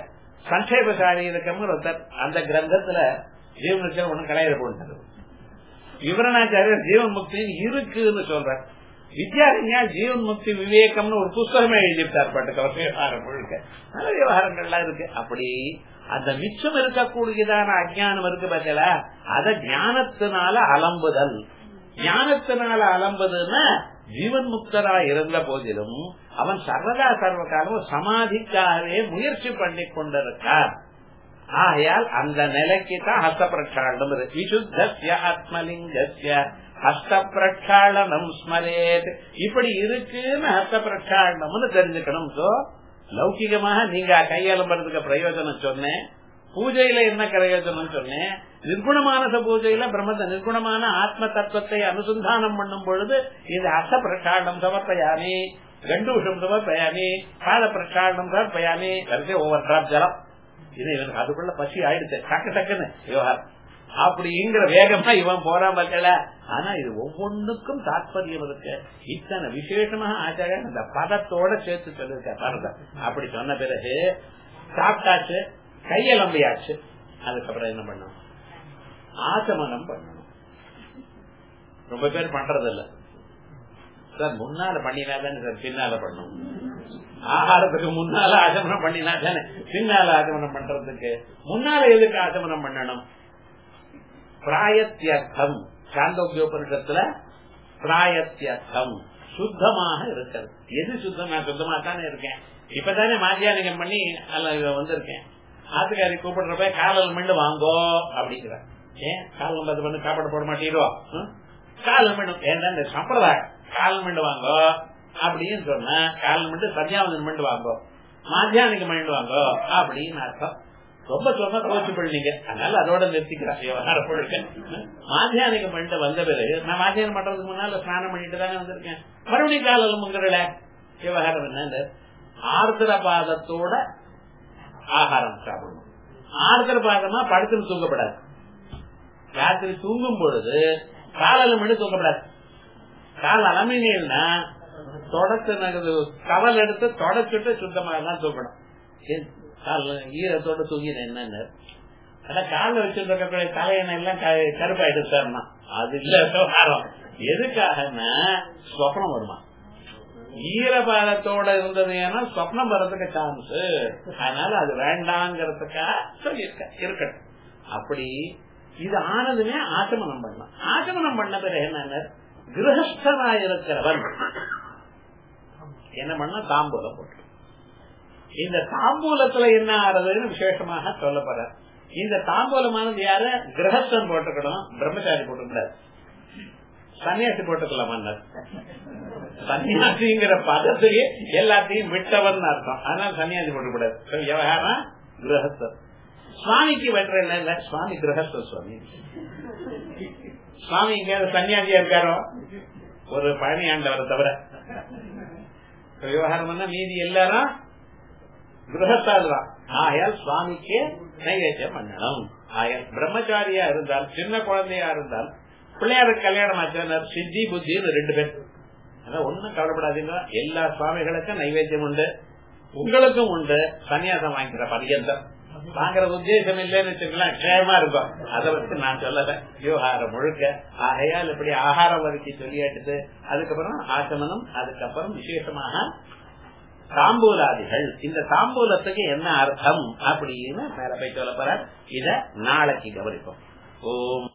சங்கேபசாரி இருக்கம்னு ஒருத்தர் அந்த கிரந்தத்துல ஜீவனுக்கு ஒண்ணு கலையில போட்டாரு விவரணாச்சாரியர் ஜீவன் முக்தின்னு இருக்குன்னு சொல்ற வித்யாரண்யா ஜீவன் முக்தி விவேகம்னு ஒரு புஸ்தகமே எழுதிட்டார் பாட்டுக்கு விவகாரம் முழுக்க நல்ல விவகாரங்கள்லாம் இருக்கு அப்படி அந்த மிச்சம் இருக்கக்கூடியதான அஜானம் இருக்கு பார்த்தல அத ஞானத்தினால அலம்புதல் ஞானத்தினால அலம்புதுன்னா ஜீவன் முக்தரா இருந்த போதிலும் அவன் சர்வதா சர்வ காலம் சமாதிக்காகவே முயற்சி பண்ணி கொண்டிருக்கார் ஆகையால் அந்த நிலைக்கு தான் ஹஸ்த பிரக்ஷாளனம் விசுத்திய ஆத்மலிங்கசிய ஹஸ்த பிரக்ஷாளனம் ஸ்மரேத் இப்படி இருக்குன்னு ஹஸ்த பிரக்ஷாளனம்னு தெரிஞ்சுக்கணும் சோ லௌகிகமாக நீங்க கையாளப்படுறதுக்கு பிரயோஜனம் சொன்னேன் பூஜையில என்ன பிரயோஜனம் சொன்னேன் நிர்குணமானச பூஜையில பிரம்ம நிர்குணமான ஆத்ம தத்துவத்தை அனுசந்தானம் பண்ணும் பொழுது இது ஹஸ்த பிரக்ஷாளனம் சமர்ப்பயாமி கண்டூஷம் சமர்ப்பயாமி பாத பிரக்ஷாளனம் சமர்ப்பயாமி வரிசை ஒவ்வொரு டிராப் ஜலம் இது இவனுக்கு அதுக்குள்ள பசி ஆயிடுச்சு டக்கு டக்குன்னு விவகாரம் அப்படிங்கிற வேகமா இவன் போறான் பார்க்கல ஆனா இது ஒவ்வொன்றுக்கும் தாற்பயம் இருக்கு இத்தனை விசேஷமாக ஆச்சாரியன் இந்த பதத்தோட சேர்த்து சொல்லிருக்க பாருங்க அப்படி சொன்ன பிறகு சாப்பிட்டாச்சு கையலம்பியாச்சு அதுக்கப்புறம் என்ன பண்ணணும் ஆசமனம் பண்ணணும் ரொம்ப பேர் பண்றது இல்ல சார் முன்னால பண்ணினாதானே சார் பின்னால பண்ணும் ஆகாரத்துக்கு முன்னால ஆசமனம் பண்ணினா தானே பின்னால ஆசமனம் பண்றதுக்கு முன்னால எதுக்கு ஆசமனம் பண்ணணும் பிராயத்தியர்த்தம் சாந்தோக்கியோபனிஷத்துல பிராயத்தியர்த்தம் சுத்தமாக இருக்கிறது எது சுத்தம் நான் சுத்தமா தானே இருக்கேன் இப்பதானே மாத்தியானிகம் பண்ணி அல்ல வந்திருக்கேன் ஆத்துக்காரி கூப்பிடுறப்ப காலில் மிண்டு வாங்கோ அப்படிங்கிற ஏன் காலம் பத்து பண்ணு சாப்பாடு போட மாட்டீரோ காலம் மிண்டு ஏன்னா இந்த சம்பிரதாயம் காலம் மிண்டு வாங்கோ அப்படின்னு சொன்னா காலம் மிண்டு சந்தியாவந்தன் மிண்டு வாங்கோ மாத்தியானிக்கு மிண்டு வாங்கோ அப்படின்னு அர்த்தம் ரொம்ப சொன்னா கோச்சு பண்ணீங்க அதனால அதோட நிறுத்திக்கிறேன் விவகாரம் பொழுக்க மாத்தியானிகம் பண்ணிட்டு வந்த பிறகு நான் மாத்தியானம் பண்றதுக்கு முன்னால ஸ்நானம் பண்ணிட்டு தானே வந்திருக்கேன் மறுபடியும் காலம் முங்கிறல விவகாரம் என்ன ஆர்திர பாதத்தோட ஆகாரம் சாப்பிடணும் ஆர்திர பாதமா படுத்துன்னு தூங்கப்படாது ராத்திரி தூங்கும் பொழுது காலில் மட்டும் தூங்கப்படாது கால் அலமினா தொடச்சு கவல் எடுத்து தொடச்சுட்டு சுத்தமாக தான் தூக்கணும் கால் ஈரத்தோட தூங்கின என்னன்னு ஆனா கால வச்சிருக்கக்கூடிய தலையணை எல்லாம் கருப்பாயிடு சார்னா அது இல்ல விவகாரம் எதுக்காகனா சொப்னம் வருமா ஈரபாலத்தோட இருந்தது ஏன்னா சொப்னம் வர்றதுக்கு சான்ஸ் அதனால அது வேண்டாங்கிறதுக்காக சொல்லியிருக்க இருக்கட்டும் அப்படி இது ஆனதுமே ஆச்சமனம் பண்ணலாம் ஆச்சமனம் பண்ண பிறகு என்ன கிரகஸ்தனா இருக்கிறவன் என்ன பண்ண தாம்பூலம் போட்டு இந்த தாம்பூலத்துல என்ன ஆறதுன்னு விசேஷமாக சொல்லப்படுற இந்த தாம்பூலமானது யார கிரகஸ்தன் போட்டுக்கணும் பிரம்மச்சாரி போட்டுக்கூடாது சன்னியாசி போட்டுக்கலாம் சன்னியாசிங்கிற பதத்தையே எல்லாத்தையும் விட்டவன் அர்த்தம் அதனால சன்னியாசி போட்டுக்கூடாது விவகாரம் கிரகஸ்தர் சுவாமிக்கு வென்ற இல்ல சுவாமி கிரகஸ்தர் சுவாமி சுவாமி எங்கேயாவது சன்னியாசியா இருக்காரோ ஒரு பழனி ஆண்டவரை தவிர விவகாரம் மீதி எல்லாரும் கிரகத்தால் தான் ஆயால் சுவாமிக்கு நைவேத்தியம் பண்ணணும் ஆயால் பிரம்மச்சாரியா இருந்தால் சின்ன குழந்தையா இருந்தால் பிள்ளையாருக்கு கல்யாணம் ஆச்சு சித்தி புத்தின்னு ரெண்டு பேர் அதான் ஒண்ணும் கவலைப்படாதீங்க எல்லா சுவாமிகளுக்கும் நைவேத்தியம் உண்டு உங்களுக்கும் உண்டு சன்னியாசம் வாங்கிக்கிற பரியந்தம் வாங்குற உத்தேசம் இல்லைன்னு வச்சுக்கலாம் க்ஷேமா இருக்கும் அதை வச்சு நான் சொல்லல விவகாரம் முழுக்க ஆகையால் இப்படி ஆகாரம் வரைக்கு சொல்லியாட்டு அதுக்கப்புறம் ஆசமனம் அதுக்கப்புறம் விசேஷமாக தாம்பூலாதிகள் இந்த தாம்பூலத்துக்கு என்ன அர்த்தம் அப்படின்னு மேல போய் சொல்ல போற இத நாளைக்கு கவனிப்போம் ஓம்